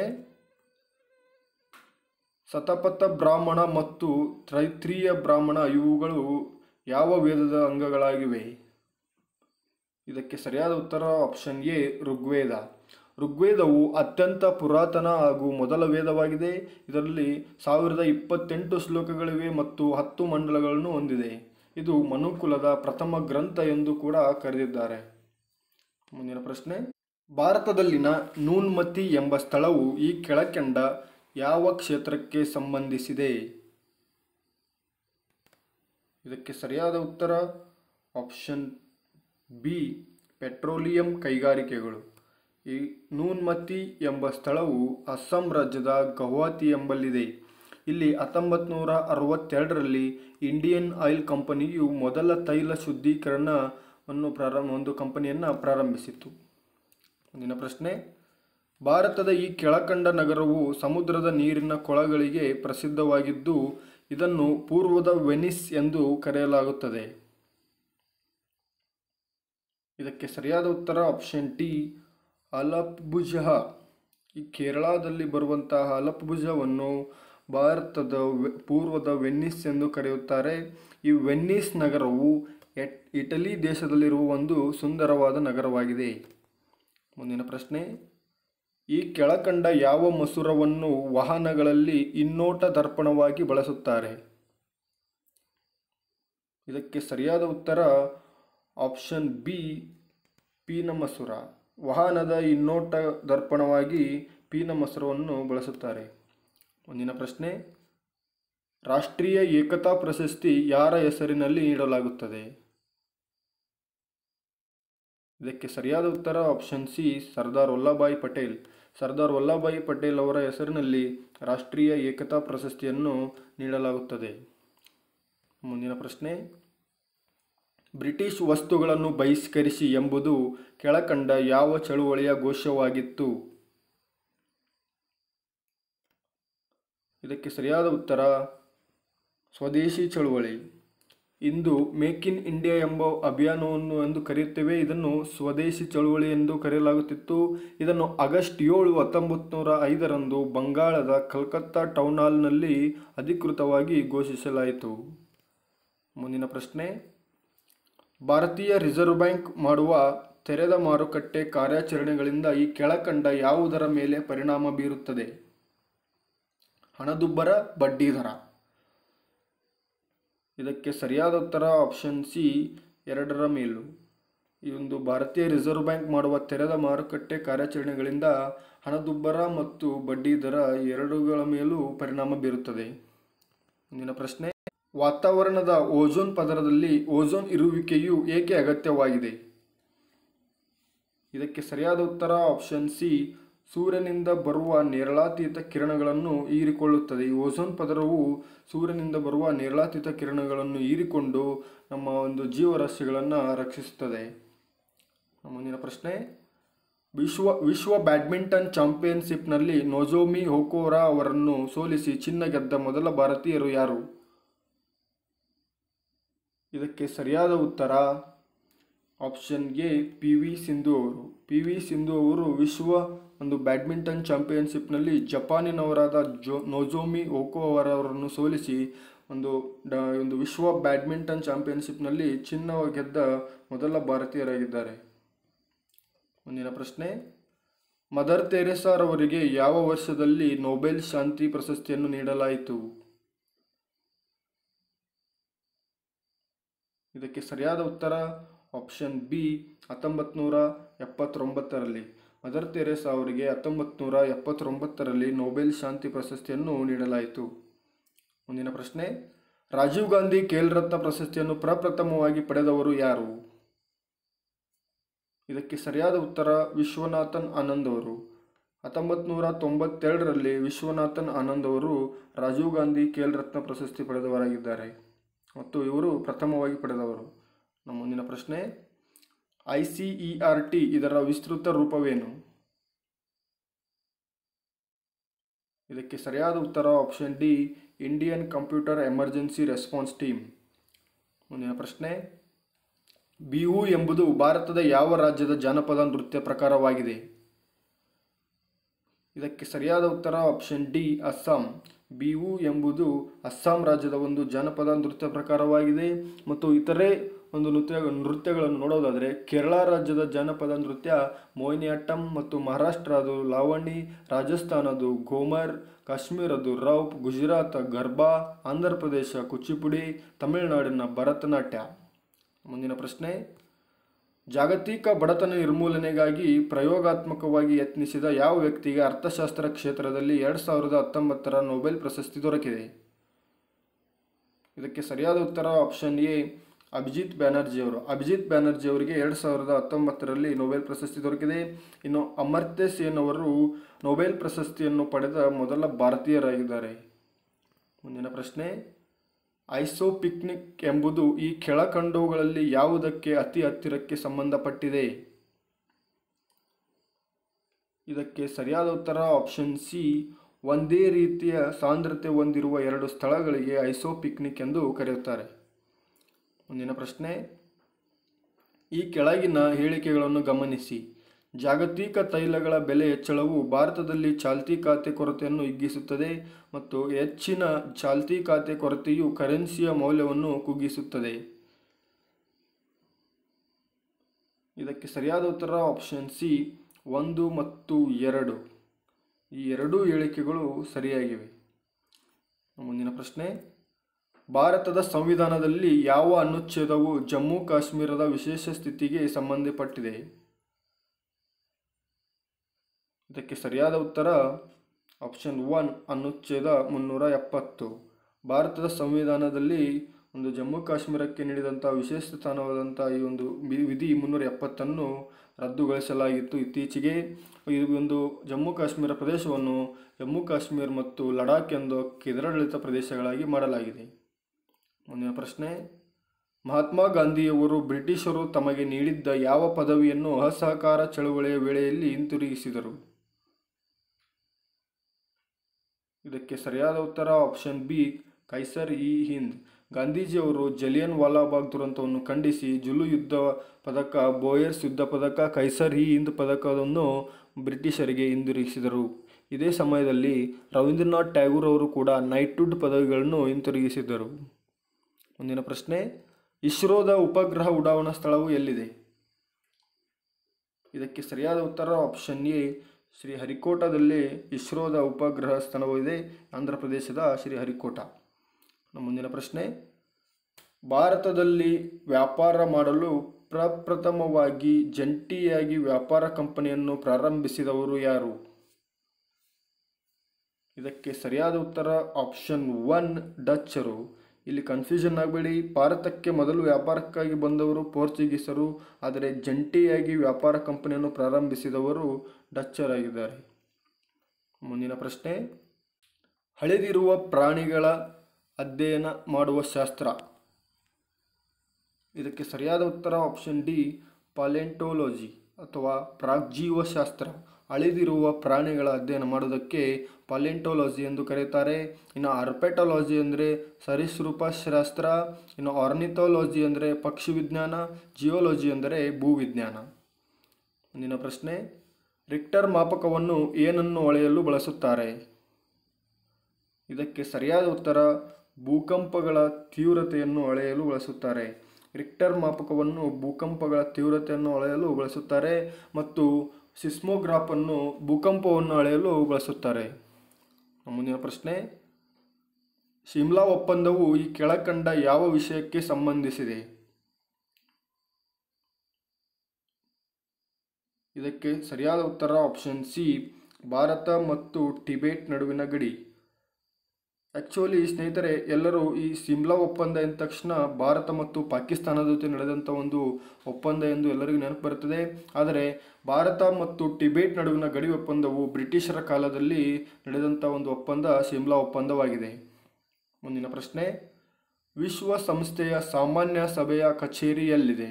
ಸತಪಥ ಬ್ರಾಹ್ಮಣ ಮತ್ತು ತೈತ್ರೀಯ ಬ್ರಾಹ್ಮಣ ಇವುಗಳು ಯಾವ ವೇದದ ಅಂಗಗಳಾಗಿವೆ ಇದಕ್ಕೆ ಸರಿಯಾದ ಉತ್ತರ ಆಪ್ಷನ್ ಎ ಋಗ್ವೇದ ಋಗ್ವೇದವು ಅತ್ಯಂತ ಪುರಾತನ ಹಾಗೂ ಮೊದಲ ವೇದವಾಗಿದೆ ಇದರಲ್ಲಿ ಸಾವಿರದ ಇಪ್ಪತ್ತೆಂಟು ಶ್ಲೋಕಗಳಿವೆ ಮತ್ತು ಹತ್ತು ಮಂಡಲಗಳನ್ನು ಹೊಂದಿದೆ ಇದು ಮನುಕುಲದ ಪ್ರಥಮ ಗ್ರಂಥ ಎಂದು ಕೂಡ ಕರೆದಿದ್ದಾರೆ ಮುಂದಿನ ಪ್ರಶ್ನೆ ಭಾರತದಲ್ಲಿನ ನೂನ್ಮತಿ ಎಂಬ ಸ್ಥಳವು ಈ ಕೆಳಕಂಡ ಯಾವ ಕ್ಷೇತ್ರಕ್ಕೆ ಸಂಬಂಧಿಸಿದೆ ಇದಕ್ಕೆ ಸರಿಯಾದ ಉತ್ತರ ಆಪ್ಷನ್ ಬಿ ಪೆಟ್ರೋಲಿಯಂ ಕೈಗಾರಿಕೆಗಳು ಈ ನೂನ್ಮತಿ ಎಂಬ ಸ್ಥಳವು ಅಸ್ಸಾಂ ರಾಜ್ಯದ ಗೌಹಾತಿ ಎಂಬಲ್ಲಿದೆ ಇಲ್ಲಿ ಹತ್ತೊಂಬತ್ತು ನೂರ ಅರವತ್ತೆರಡರಲ್ಲಿ ಇಂಡಿಯನ್ ಆಯಿಲ್ ಕಂಪನಿಯು ಮೊದಲ ತೈಲ ಶುದ್ಧೀಕರಣವನ್ನು ಪ್ರಾರಂಭ ಒಂದು ಕಂಪನಿಯನ್ನು ಪ್ರಾರಂಭಿಸಿತು ಮುಂದಿನ ಪ್ರಶ್ನೆ ಭಾರತದ ಈ ಕೆಳಕಂಡ ನಗರವು ಸಮುದ್ರದ ನೀರಿನ ಕೊಳಗಳಿಗೆ ಪ್ರಸಿದ್ಧವಾಗಿದ್ದು ಇದನ್ನು ಪೂರ್ವದ ವೆನಿಸ್ ಎಂದು ಕರೆಯಲಾಗುತ್ತದೆ ಇದಕ್ಕೆ ಸರಿಯಾದ ಉತ್ತರ ಆಪ್ಷನ್ ಟಿ ಅಲಪ್ಭುಜ ಈ ಕೇರಳದಲ್ಲಿ ಬರುವಂತಹ ಅಲಪ್ಭುಜವನ್ನು ಭಾರತದ ವೆ- ಪೂರ್ವದ ವೆನ್ನಿಸ್ ಎಂದು ಕರೆಯುತ್ತಾರೆ ಈ ವೆನ್ನಿಸ್ ನಗರವು ಎಟ್- ಇಟಲಿ ದೇಶದಲ್ಲಿರುವ ಒಂದು ಸುಂದರವಾದ ನಗರವಾಗಿದೆ ಮುಂದಿನ ಪ್ರಶ್ನೆ ಈ ಕೆಳಕಂಡ ಯಾವ ಮಸೂರವನ್ನು ವಾಹನಗಳಲ್ಲಿ ಇನ್ನೋಟ ದರ್ಪಣವಾಗಿ ಬಳಸುತ್ತಾರೆ ಇದಕ್ಕೆ ಸರಿಯಾದ ಉತ್ತರ ಆಪ್ಷನ್ ಬಿ ಪೀನ ಮಸೂರ ವಾಹನದ ಇನ್ನೋಟ ದರ್ಪಣವಾಗಿ ಪೀನ ಮಸೂರವನ್ನು ಬಳಸುತ್ತಾರೆ ಮುಂದಿನ ಪ್ರಶ್ನೆ ರಾಷ್ಟ್ರೀಯ ಏಕತಾ ಪ್ರಶಸ್ತಿ ಯಾರ ಹೆಸರಿನಲ್ಲಿ ನೀಡಲಾಗುತ್ತದೆ ಇದಕ್ಕೆ ಸರಿಯಾದ ಉತ್ತರ ಆಪ್ಷನ್ ಸಿ ಸರ್ದಾರ್ ವಲ್ಲಭಾಯ್ ಪಟೇಲ್ ಸರ್ದಾರ್ ವಲ್ಲಭಾಯ್ ಪಟೇಲ್ ಅವರ ಹೆಸರಿನಲ್ಲಿ ರಾಷ್ಟ್ರೀಯ ಏಕತಾ ಪ್ರಶಸ್ತಿಯನ್ನು ನೀಡಲಾಗುತ್ತದೆ ಮುಂದಿನ ಪ್ರಶ್ನೆ ಬ್ರಿಟಿಷ್ ವಸ್ತುಗಳನ್ನು ಬಹಿಷ್ಕರಿಸಿ ಎಂಬುದು ಕೆಳಕಂಡ ಯಾವ ಚಳುವಳಿಯ ಘೋಷವಾಗಿತ್ತು ಇದಕ್ಕೆ ಸರಿಯಾದ ಉತ್ತರ ಸ್ವದೇಶಿ ಚಳುವಳಿ ಇಂದು ಮೇಕ್ ಇನ್ ಇಂಡಿಯಾ ಎಂಬ ಅಭಿಯಾನವನ್ನು ಎಂದು ಕರೆಯುತ್ತೇವೆ ಇದನ್ನು ಸ್ವದೇಶಿ ಚಳುವಳಿ ಎಂದು ಕರೆಯಲಾಗುತ್ತಿತ್ತು ಇದನ್ನು ಆಗಸ್ಟ್ ಏಳು ಹತ್ತೊಂಬತ್ತು ನೂರ ಐದರಂದು ಬಂಗಾಳದ ಕಲ್ಕತ್ತಾ ಟೌನ್ ಹಾಲ್ನಲ್ಲಿ ಅಧಿಕೃತವಾಗಿ ಘೋಷಿಸಲಾಯಿತು ಮುಂದಿನ ಪ್ರಶ್ನೆ ಭಾರತೀಯ ರಿಸರ್ವ್ ಬ್ಯಾಂಕ್ ಮಾಡುವ ತೆರೆದ ಮಾರುಕಟ್ಟೆ ಕಾರ್ಯಾಚರಣೆಗಳಿಂದ ಈ ಕೆಳಕಂಡ ಯಾವುದರ ಮೇಲೆ ಪರಿಣಾಮ ಬೀರುತ್ತದೆ ಹಣದುಬ್ಬರ ಬಡ್ಡಿ ದರ ಇದಕ್ಕೆ ಸರಿಯಾದ ಉತ್ತರ ಆಪ್ಷನ್ ಸಿ ಎರಡರ ಮೇಲೂ ಈ ಒಂದು ಭಾರತೀಯ ರಿಸರ್ವ್ ಬ್ಯಾಂಕ್ ಮಾಡುವ ತೆರೆದ ಮಾರುಕಟ್ಟೆ ಕಾರ್ಯಾಚರಣೆಗಳಿಂದ ಹಣದುಬ್ಬರ ಮತ್ತು ಬಡ್ಡಿ ದರ ಎರಡುಗಳ ಮೇಲೂ ಪರಿಣಾಮ ಬೀರುತ್ತದೆ ಮುಂದಿನ ಪ್ರಶ್ನೆ ವಾತಾವರಣದ ಓಜೋನ್ ಪದರದಲ್ಲಿ ಓಜೋನ್ ಇರುವಿಕೆಯು ಏಕೆ ಅಗತ್ಯವಾಗಿದೆ ಇದಕ್ಕೆ ಸರಿಯಾದ ಉತ್ತರ ಆಪ್ಷನ್ ಸಿ ಸೂರ್ಯನಿಂದ ಬರುವ ನೇರಳಾತೀತ ಕಿರಣಗಳನ್ನು ಹೀರಿಕೊಳ್ಳುತ್ತದೆ ಈ ಓಝೋನ್ ಪದರವು ಸೂರ್ಯನಿಂದ ಬರುವ ನೇರಳಾತೀತ ಕಿರಣಗಳನ್ನು ಹೀರಿಕೊಂಡು ನಮ್ಮ ಒಂದು ಜೀವರಾಶಿಗಳನ್ನು ರಕ್ಷಿಸುತ್ತದೆ ಮುಂದಿನ ಪ್ರಶ್ನೆ ವಿಶ್ವ ವಿಶ್ವ ಬ್ಯಾಡ್ಮಿಂಟನ್ ಚಾಂಪಿಯನ್ಶಿಪ್ನಲ್ಲಿ ನೊಜೋಮಿ ಹೋಕೋರಾ ಅವರನ್ನು ಸೋಲಿಸಿ ಚಿನ್ನ ಗೆದ್ದ ಮೊದಲ ಭಾರತೀಯರು ಯಾರು ಇದಕ್ಕೆ ಸರಿಯಾದ ಉತ್ತರ option A P V Sindhu ಅವರು ಪಿ ವಿ ಸಿಂಧು ಅವರು ವಿಶ್ವ ಒಂದು ಬ್ಯಾಡ್ಮಿಂಟನ್ ಚಾಂಪಿಯನ್ಶಿಪ್ನಲ್ಲಿ ಜಪಾನಿನವರಾದ ಜೋ ನೋಜೋಮಿ ಓಕೋ ಅವರವರನ್ನು ಸೋಲಿಸಿ ಒಂದು ಡ ಒಂದು ವಿಶ್ವ ಬ್ಯಾಡ್ಮಿಂಟನ್ ಚಾಂಪಿಯನ್ಶಿಪ್ನಲ್ಲಿ ಚಿನ್ನ ಗೆದ್ದ ಮೊದಲ ಭಾರತೀಯರಾಗಿದ್ದಾರೆ ಮುಂದಿನ ಪ್ರಶ್ನೆ ಮದರ್ ತೆರೇಸಾರವರಿಗೆ ಯಾವ ವರ್ಷದಲ್ಲಿ ನೊಬೆಲ್ ಶಾಂತಿ ಪ್ರಶಸ್ತಿಯನ್ನು ನೀಡಲಾಯಿತು ಇದಕ್ಕೆ ಸರಿಯಾದ ಉತ್ತರ ಆಪ್ಷನ್ ಬಿ ಹತ್ತೊಂಬತ್ತು ನೂರ ಎಪ್ಪತ್ತೊಂಬತ್ತರಲ್ಲಿ ಮದರ್ ತೆರೇಸಾ ಅವರಿಗೆ ಹತ್ತೊಂಬತ್ತು ನೂರ ಎಪ್ಪತ್ತೊಂಬತ್ತರಲ್ಲಿ ನೊಬೆಲ್ ಶಾಂತಿ ಪ್ರಶಸ್ತಿಯನ್ನು ನೀಡಲಾಯಿತು ಮುಂದಿನ ಪ್ರಶ್ನೆ ರಾಜೀವ್ ಗಾಂಧಿ ಖೇಲ್ ರತ್ನ ಪ್ರಶಸ್ತಿಯನ್ನು ಪ್ರಪ್ರಥಮವಾಗಿ ಪಡೆದವರು ಯಾರು ಇದಕ್ಕೆ ಸರಿಯಾದ ಉತ್ತರ ವಿಶ್ವನಾಥನ್ ಆನಂದ್ ಅವರು ಹತ್ತೊಂಬತ್ತು ನೂರ ತೊಂಬತ್ತೆರಡರಲ್ಲಿ ವಿಶ್ವನಾಥನ್ ಆನಂದ್ ಅವರು ರಾಜೀವ್ ಗಾಂಧಿ ಖೇಲ್ ರತ್ನ ಪ್ರಶಸ್ತಿ ಪಡೆದವರಾಗಿದ್ದಾರೆ ಮತ್ತು ಇವರು ಪ್ರಥಮವಾಗಿ ಪಡೆದವರು ನಮ್ಮ ಮುಂದಿನ ಪ್ರಶ್ನೆ I C E R T ಇದರ ವಿಸ್ತೃತ ರೂಪವೇನು ಇದಕ್ಕೆ ಸರಿಯಾದ ಉತ್ತರ option D Indian computer emergency response team ಮುಂದಿನ ಪ್ರಶ್ನೆ ಬಿಹು ಎಂಬುದು ಭಾರತದ ಯಾವ ರಾಜ್ಯದ ಜಾನಪದ ನೃತ್ಯ ಪ್ರಕಾರವಾಗಿದೆ ಇದಕ್ಕೆ ಸರಿಯಾದ ಉತ್ತರ ಆಪ್ಷನ್ ಡಿ ಅಸ್ಸಾಂ ಬಿಹು ಎಂಬುದು ಅಸ್ಸಾಂ ರಾಜ್ಯದ ಒಂದು ಜಾನಪದ ನೃತ್ಯ ಪ್ರಕಾರವಾಗಿದೆ ಮತ್ತು ಇತರೆ ಒಂದು ನೃತ್ಯ ನೃತ್ಯಗಳನ್ನು ನೋಡೋದಾದರೆ ಕೇರಳ ರಾಜ್ಯದ ಜಾನಪದ ನೃತ್ಯ ಮೋಹಿನಿಯಾಟ್ಟಂ ಮತ್ತು ಮಹಾರಾಷ್ಟ್ರದು ಲಾವಣಿ ರಾಜಸ್ಥಾನದು ಘೋಮರ್ ಕಾಶ್ಮೀರದು ರೌಪ್ ಗುಜರಾತ್ ಗರ್ಬಾ ಆಂಧ್ರ ಪ್ರದೇಶ ಕುಚಿಪುಡಿ ತಮಿಳುನಾಡಿನ ಭರತನಾಟ್ಯ ಮುಂದಿನ ಪ್ರಶ್ನೆ ಜಾಗತಿಕ ಬಡತನ ನಿರ್ಮೂಲನೆಗಾಗಿ ಪ್ರಯೋಗಾತ್ಮಕವಾಗಿ ಯತ್ನಿಸಿದ ಯಾವ ವ್ಯಕ್ತಿಗೆ ಅರ್ಥಶಾಸ್ತ್ರ ಕ್ಷೇತ್ರದಲ್ಲಿ ಎರಡು ಸಾವಿರದ ಹತ್ತೊಂಬತ್ತರ ನೊಬೆಲ್ ಪ್ರಶಸ್ತಿ ದೊರಕಿದೆ ಇದಕ್ಕೆ ಸರಿಯಾದ ಉತ್ತರ ಆಪ್ಷನ್ ಎ ಅಭಿಜಿತ್ ಬ್ಯಾನರ್ಜಿ ಅವರು ಅಭಿಜಿತ್ ಬ್ಯಾನರ್ಜಿ ಅವರಿಗೆ ಎರಡು ಸಾವಿರದ ಹತ್ತೊಂಬತ್ತರಲ್ಲಿ ನೊಬೆಲ್ ಪ್ರಶಸ್ತಿ ದೊರಕಿದೆ ಇನ್ನು ಅಮರ್ತ್ಯ ಸೇನ್ ಅವರು ನೊಬೆಲ್ ಪ್ರಶಸ್ತಿಯನ್ನು ಪಡೆದ ಮೊದಲ ಭಾರತೀಯರಾಗಿದ್ದಾರೆ ಮುಂದಿನ ಪ್ರಶ್ನೆ ಐಸೋಪಿಕ್ನಿಕ್ ಎಂಬುದು ಈ ಕೆಳಕಂಡವುಗಳಲ್ಲಿ ಯಾವುದಕ್ಕೆ ಅತಿ ಹತ್ತಿರಕ್ಕೆ ಸಂಬಂಧಪಟ್ಟಿದೆ ಇದಕ್ಕೆ ಸರಿಯಾದ ಉತ್ತರ ಆಪ್ಷನ್ ಸಿ ಒಂದೇ ರೀತಿಯ ಸಾಂದ್ರತೆ ಹೊಂದಿರುವ ಎರಡು ಸ್ಥಳಗಳಿಗೆ ಐಸೋಪಿಕ್ನಿಕ್ ಎಂದು ಕರೆಯುತ್ತಾರೆ ಮುಂದಿನ ಪ್ರಶ್ನೆ ಈ ಕೆಳಗಿನ ಹೇಳಿಕೆಗಳನ್ನು ಗಮನಿಸಿ ಜಾಗತಿಕ ತೈಲಗಳ ಬೆಲೆ ಹೆಚ್ಚಳವು ಭಾರತದಲ್ಲಿ ಚಾಲ್ತಿ ಖಾತೆ ಕೊರತೆಯನ್ನು ಹಿಗ್ಗಿಸುತ್ತದೆ ಮತ್ತು ಹೆಚ್ಚಿನ ಚಾಲ್ತಿ ಖಾತೆ ಕೊರತೆಯು ಕರೆನ್ಸಿಯ ಮೌಲ್ಯವನ್ನು ಕುಗ್ಗಿಸುತ್ತದೆ ಇದಕ್ಕೆ ಸರಿಯಾದ ಉತ್ತರ ಆಪ್ಷನ್ ಸಿ ಒಂದು ಮತ್ತು ಎರಡು ಈ ಎರಡೂ ಹೇಳಿಕೆಗಳು ಸರಿಯಾಗಿವೆ ಮುಂದಿನ ಪ್ರಶ್ನೆ ಭಾರತದ ಸಂವಿಧಾನದಲ್ಲಿ ಯಾವ ಅನುಚ್ಛೇದವು ಜಮ್ಮು ಕಾಶ್ಮೀರದ ವಿಶೇಷ ಸ್ಥಿತಿಗೆ ಸಂಬಂಧಪಟ್ಟಿದೆ ಇದಕ್ಕೆ ಸರಿಯಾದ ಉತ್ತರ ಆಪ್ಷನ್ ಒನ್ ಅನುಚ್ಛೇದ ಮುನ್ನೂರ ಎಪ್ಪತ್ತು ಭಾರತದ ಸಂವಿಧಾನದಲ್ಲಿ ಒಂದು ಜಮ್ಮು ಕಾಶ್ಮೀರಕ್ಕೆ ನೀಡಿದಂಥ ವಿಶೇಷ ಸ್ಥಾನವಾದಂಥ ಈ ಒಂದು ವಿ- ವಿಧಿ ಮುನ್ನೂರ ಎಪ್ಪತ್ತನ್ನು ರದ್ದುಗೊಳಿಸಲಾಗಿತ್ತು ಇತ್ತೀಚೆಗೆ ಈ ಒಂದು ಜಮ್ಮು ಕಾಶ್ಮೀರ ಪ್ರದೇಶವನ್ನು ಜಮ್ಮು ಕಾಶ್ಮೀರ ಮತ್ತು ಲಡಾಖ್ ಎಂದು ಕೇಂದ್ರಾಡಳಿತ ಪ್ರದೇಶಗಳಾಗಿ ಮಾಡಲಾಗಿದೆ ಮುಂದಿನ ಪ್ರಶ್ನೆ ಮಹಾತ್ಮ ಗಾಂಧಿಯವರು ಬ್ರಿಟಿಷರು ತಮಗೆ ನೀಡಿದ್ದ ಯಾವ ಪದವಿಯನ್ನು ಅಸಹಕಾರ ಚಳುವಳಿಯ ವೇಳೆಯಲ್ಲಿ ಹಿಂತಿರುಗಿಸಿದರು ಇದಕ್ಕೆ ಸರಿಯಾದ ಉತ್ತರ ಆಪ್ಷನ್ ಬಿ ಕೈಸರ್ ಇ ಹಿಂದ್ ಗಾಂಧೀಜಿಯವರು ಜಲಿಯನ್ ವಾಲಾಬಾಗ್ ದುರಂತವನ್ನು ಖಂಡಿಸಿ ಜುಲು ಯುದ್ಧ ಪದಕ ಬೋಯರ್ಸ್ ಯುದ್ಧ ಪದಕ ಕೈಸರ್ ಇ ಹಿಂದ್ ಪದಕವನ್ನು ಬ್ರಿಟಿಷರಿಗೆ ಹಿಂದಿರುಗಿಸಿದರು ಇದೇ ಸಮಯದಲ್ಲಿ ರವೀಂದ್ರನಾಥ್ ಟ್ಯಾಗೂರ್ ಅವರು ಕೂಡ ನೈಟ್ಹುಡ್ ಪದವಿಗಳನ್ನು ಹಿಂತಿರುಗಿಸಿದರು ಮುಂದಿನ ಪ್ರಶ್ನೆ ಇಸ್ರೋದ ಉಪಗ್ರಹ ಉಡಾವಣಾ ಸ್ಥಳವು ಎಲ್ಲಿದೆ ಇದಕ್ಕೆ ಸರಿಯಾದ ಉತ್ತರ ಆಪ್ಷನ್ ಎ ಶ್ರೀ ಹರಿಕೋಟದಲ್ಲಿ ಇಸ್ರೋದ ಉಪಗ್ರಹ ಸ್ಥಳವಿದೆ ಆಂಧ್ರ ಪ್ರದೇಶದ ಶ್ರೀ ಹರಿಕೋಟ ನಮ್ಮ ಮುಂದಿನ ಪ್ರಶ್ನೆ ಭಾರತದಲ್ಲಿ ವ್ಯಾಪಾರ ಮಾಡಲು ಪ್ರಪ್ರಥಮವಾಗಿ ಜಂಟಿಯಾಗಿ ವ್ಯಾಪಾರ ಕಂಪನಿಯನ್ನು ಪ್ರಾರಂಭಿಸಿದವರು ಯಾರು ಇದಕ್ಕೆ ಸರಿಯಾದ ಉತ್ತರ ಆಪ್ಷನ್ ಒನ್ ಡಚ್ಚರು ಇಲ್ಲಿ ಕನ್ಫ್ಯೂಷನ್ ಆಗಬೇಡಿ ಭಾರತಕ್ಕೆ ಮೊದಲು ವ್ಯಾಪಾರಕ್ಕಾಗಿ ಬಂದವರು ಪೋರ್ಚುಗೀಸರು ಆದರೆ ಜಂಟಿಯಾಗಿ ವ್ಯಾಪಾರ ಕಂಪನಿಯನ್ನು ಪ್ರಾರಂಭಿಸಿದವರು ಡಚ್ಚರಾಗಿದ್ದಾರೆ ಮುಂದಿನ ಪ್ರಶ್ನೆ ಹಳೆದಿರುವ ಪ್ರಾಣಿಗಳ ಅಧ್ಯಯನ ಮಾಡುವ ಶಾಸ್ತ್ರ ಇದಕ್ಕೆ ಸರಿಯಾದ ಉತ್ತರ ಆಪ್ಷನ್ ಡಿ ಪಾಲೆಂಟೋಲಜಿ ಅಥವಾ ಪ್ರಾಗ್ಜೀವಶಾಸ್ತ್ರ ಅಳಿದಿರುವ ಪ್ರಾಣಿಗಳ ಅಧ್ಯಯನ ಮಾಡೋದಕ್ಕೆ ಪಾಲೆಂಟೋಲಜಿ ಎಂದು ಕರೆಯುತ್ತಾರೆ ಇನ್ನು ಆರ್ಪೆಟಾಲಜಿ ಅಂದರೆ ಸರೀಸೃಪ ಶಾಸ್ತ್ರ ಇನ್ನು ಆರ್ನಿಥಾಲಜಿ ಅಂದರೆ ಪಕ್ಷಿ ವಿಜ್ಞಾನ ಜಿಯೋಲಜಿ ಅಂದರೆ ಭೂವಿಜ್ಞಾನ ಮುಂದಿನ ಪ್ರಶ್ನೆ ರಿಕ್ಟರ್ ಮಾಪಕವನ್ನು ಏನನ್ನು ಅಳೆಯಲು ಬಳಸುತ್ತಾರೆ ಇದಕ್ಕೆ ಸರಿಯಾದ ಉತ್ತರ ಭೂಕಂಪಗಳ ತೀವ್ರತೆಯನ್ನು ಅಳೆಯಲು ಬಳಸುತ್ತಾರೆ ರಿಕ್ಟರ್ ಮಾಪಕವನ್ನು ಭೂಕಂಪಗಳ ತೀವ್ರತೆಯನ್ನು ಅಳೆಯಲು ಬಳಸುತ್ತಾರೆ ಮತ್ತು ಸಿಸ್ಮೋಗ್ರಾಫನ್ನು ಭೂಕಂಪವನ್ನು ಅಳೆಯಲು ಬಳಸುತ್ತಾರೆ ಮುಂದಿನ ಪ್ರಶ್ನೆ ಶಿಮ್ಲಾ ಒಪ್ಪಂದವು ಈ ಕೆಳಕಂಡ ಯಾವ ವಿಷಯಕ್ಕೆ ಸಂಬಂಧಿಸಿದೆ ಇದಕ್ಕೆ ಸರಿಯಾದ ಉತ್ತರ ಆಪ್ಷನ್ ಸಿ ಭಾರತ ಮತ್ತು ಟಿಬೇಟ್ ನಡುವಿನ ಗಡಿ ಆ್ಯಕ್ಚುಲಿ ಸ್ನೇಹಿತರೆ ಎಲ್ಲರೂ ಈ ಸಿಮ್ಲಾ ಒಪ್ಪಂದ ಎಂದ ತಕ್ಷಣ ಭಾರತ ಮತ್ತು ಪಾಕಿಸ್ತಾನದ ಜೊತೆ ನಡೆದಂಥ ಒಂದು ಒಪ್ಪಂದ ಎಂದು ಎಲ್ಲರಿಗೂ ನೆನಪು ಬರುತ್ತದೆ ಆದರೆ ಭಾರತ ಮತ್ತು ಟಿಬೇಟ್ ನಡುವಿನ ಗಡಿ ಒಪ್ಪಂದವು ಬ್ರಿಟಿಷರ ಕಾಲದಲ್ಲಿ ನಡೆದಂಥ ಒಂದು ಒಪ್ಪಂದ ಸಿಮ್ಲಾ ಒಪ್ಪಂದವಾಗಿದೆ ಮುಂದಿನ ಪ್ರಶ್ನೆ ವಿಶ್ವಸಂಸ್ಥೆಯ ಸಾಮಾನ್ಯ ಸಭೆಯ ಕಚೇರಿಯಲ್ಲಿದೆ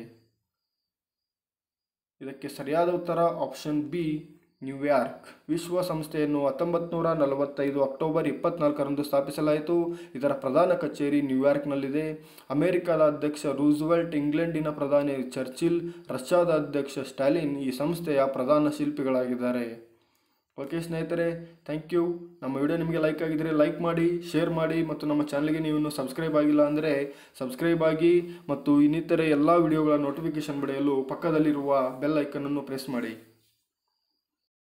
ಇದಕ್ಕೆ ಸರಿಯಾದ ಉತ್ತರ ಆಪ್ಷನ್ ಬಿ ನ್ಯೂಯಾರ್ಕ್ ವಿಶ್ವಸಂಸ್ಥೆಯನ್ನು ಹತ್ತೊಂಬತ್ತು ನೂರ ನಲವತ್ತೈದು ಅಕ್ಟೋಬರ್ ಇಪ್ಪತ್ನಾಲ್ಕರಂದು ಸ್ಥಾಪಿಸಲಾಯಿತು ಇದರ ಪ್ರಧಾನ ಕಚೇರಿ ನ್ಯೂಯಾರ್ಕ್ನಲ್ಲಿದೆ ಅಮೆರಿಕದ ಅಧ್ಯಕ್ಷ ರೂಸ್ವೆಲ್ಟ್ ಇಂಗ್ಲೆಂಡಿನ ಪ್ರಧಾನಿ ಚರ್ಚಿಲ್ ರಷ್ಯಾದ ಅಧ್ಯಕ್ಷ ಸ್ಟಾಲಿನ್ ಈ ಸಂಸ್ಥೆಯ ಪ್ರಧಾನ ಶಿಲ್ಪಿಗಳಾಗಿದ್ದಾರೆ ಓಕೆ ಸ್ನೇಹಿತರೆ ಥ್ಯಾಂಕ್ ಯು ನಮ್ಮ ವಿಡಿಯೋ ನಿಮಗೆ ಲೈಕ್ ಆಗಿದ್ದರೆ ಲೈಕ್ ಮಾಡಿ ಶೇರ್ ಮಾಡಿ ಮತ್ತು ನಮ್ಮ ಚಾನಲ್ಗೆ ನೀವು ಇನ್ನೂ ಸಬ್ಸ್ಕ್ರೈಬ್ ಆಗಿಲ್ಲ ಅಂದರೆ ಸಬ್ಸ್ಕ್ರೈಬ್ ಆಗಿ ಮತ್ತು ಇನ್ನಿತರೆ ಎಲ್ಲ ವಿಡಿಯೋಗಳ ನೋಟಿಫಿಕೇಷನ್ ಪಡೆಯಲು ಪಕ್ಕದಲ್ಲಿರುವ ಬೆಲ್ ಐಕನನ್ನು ಪ್ರೆಸ್ ಮಾಡಿ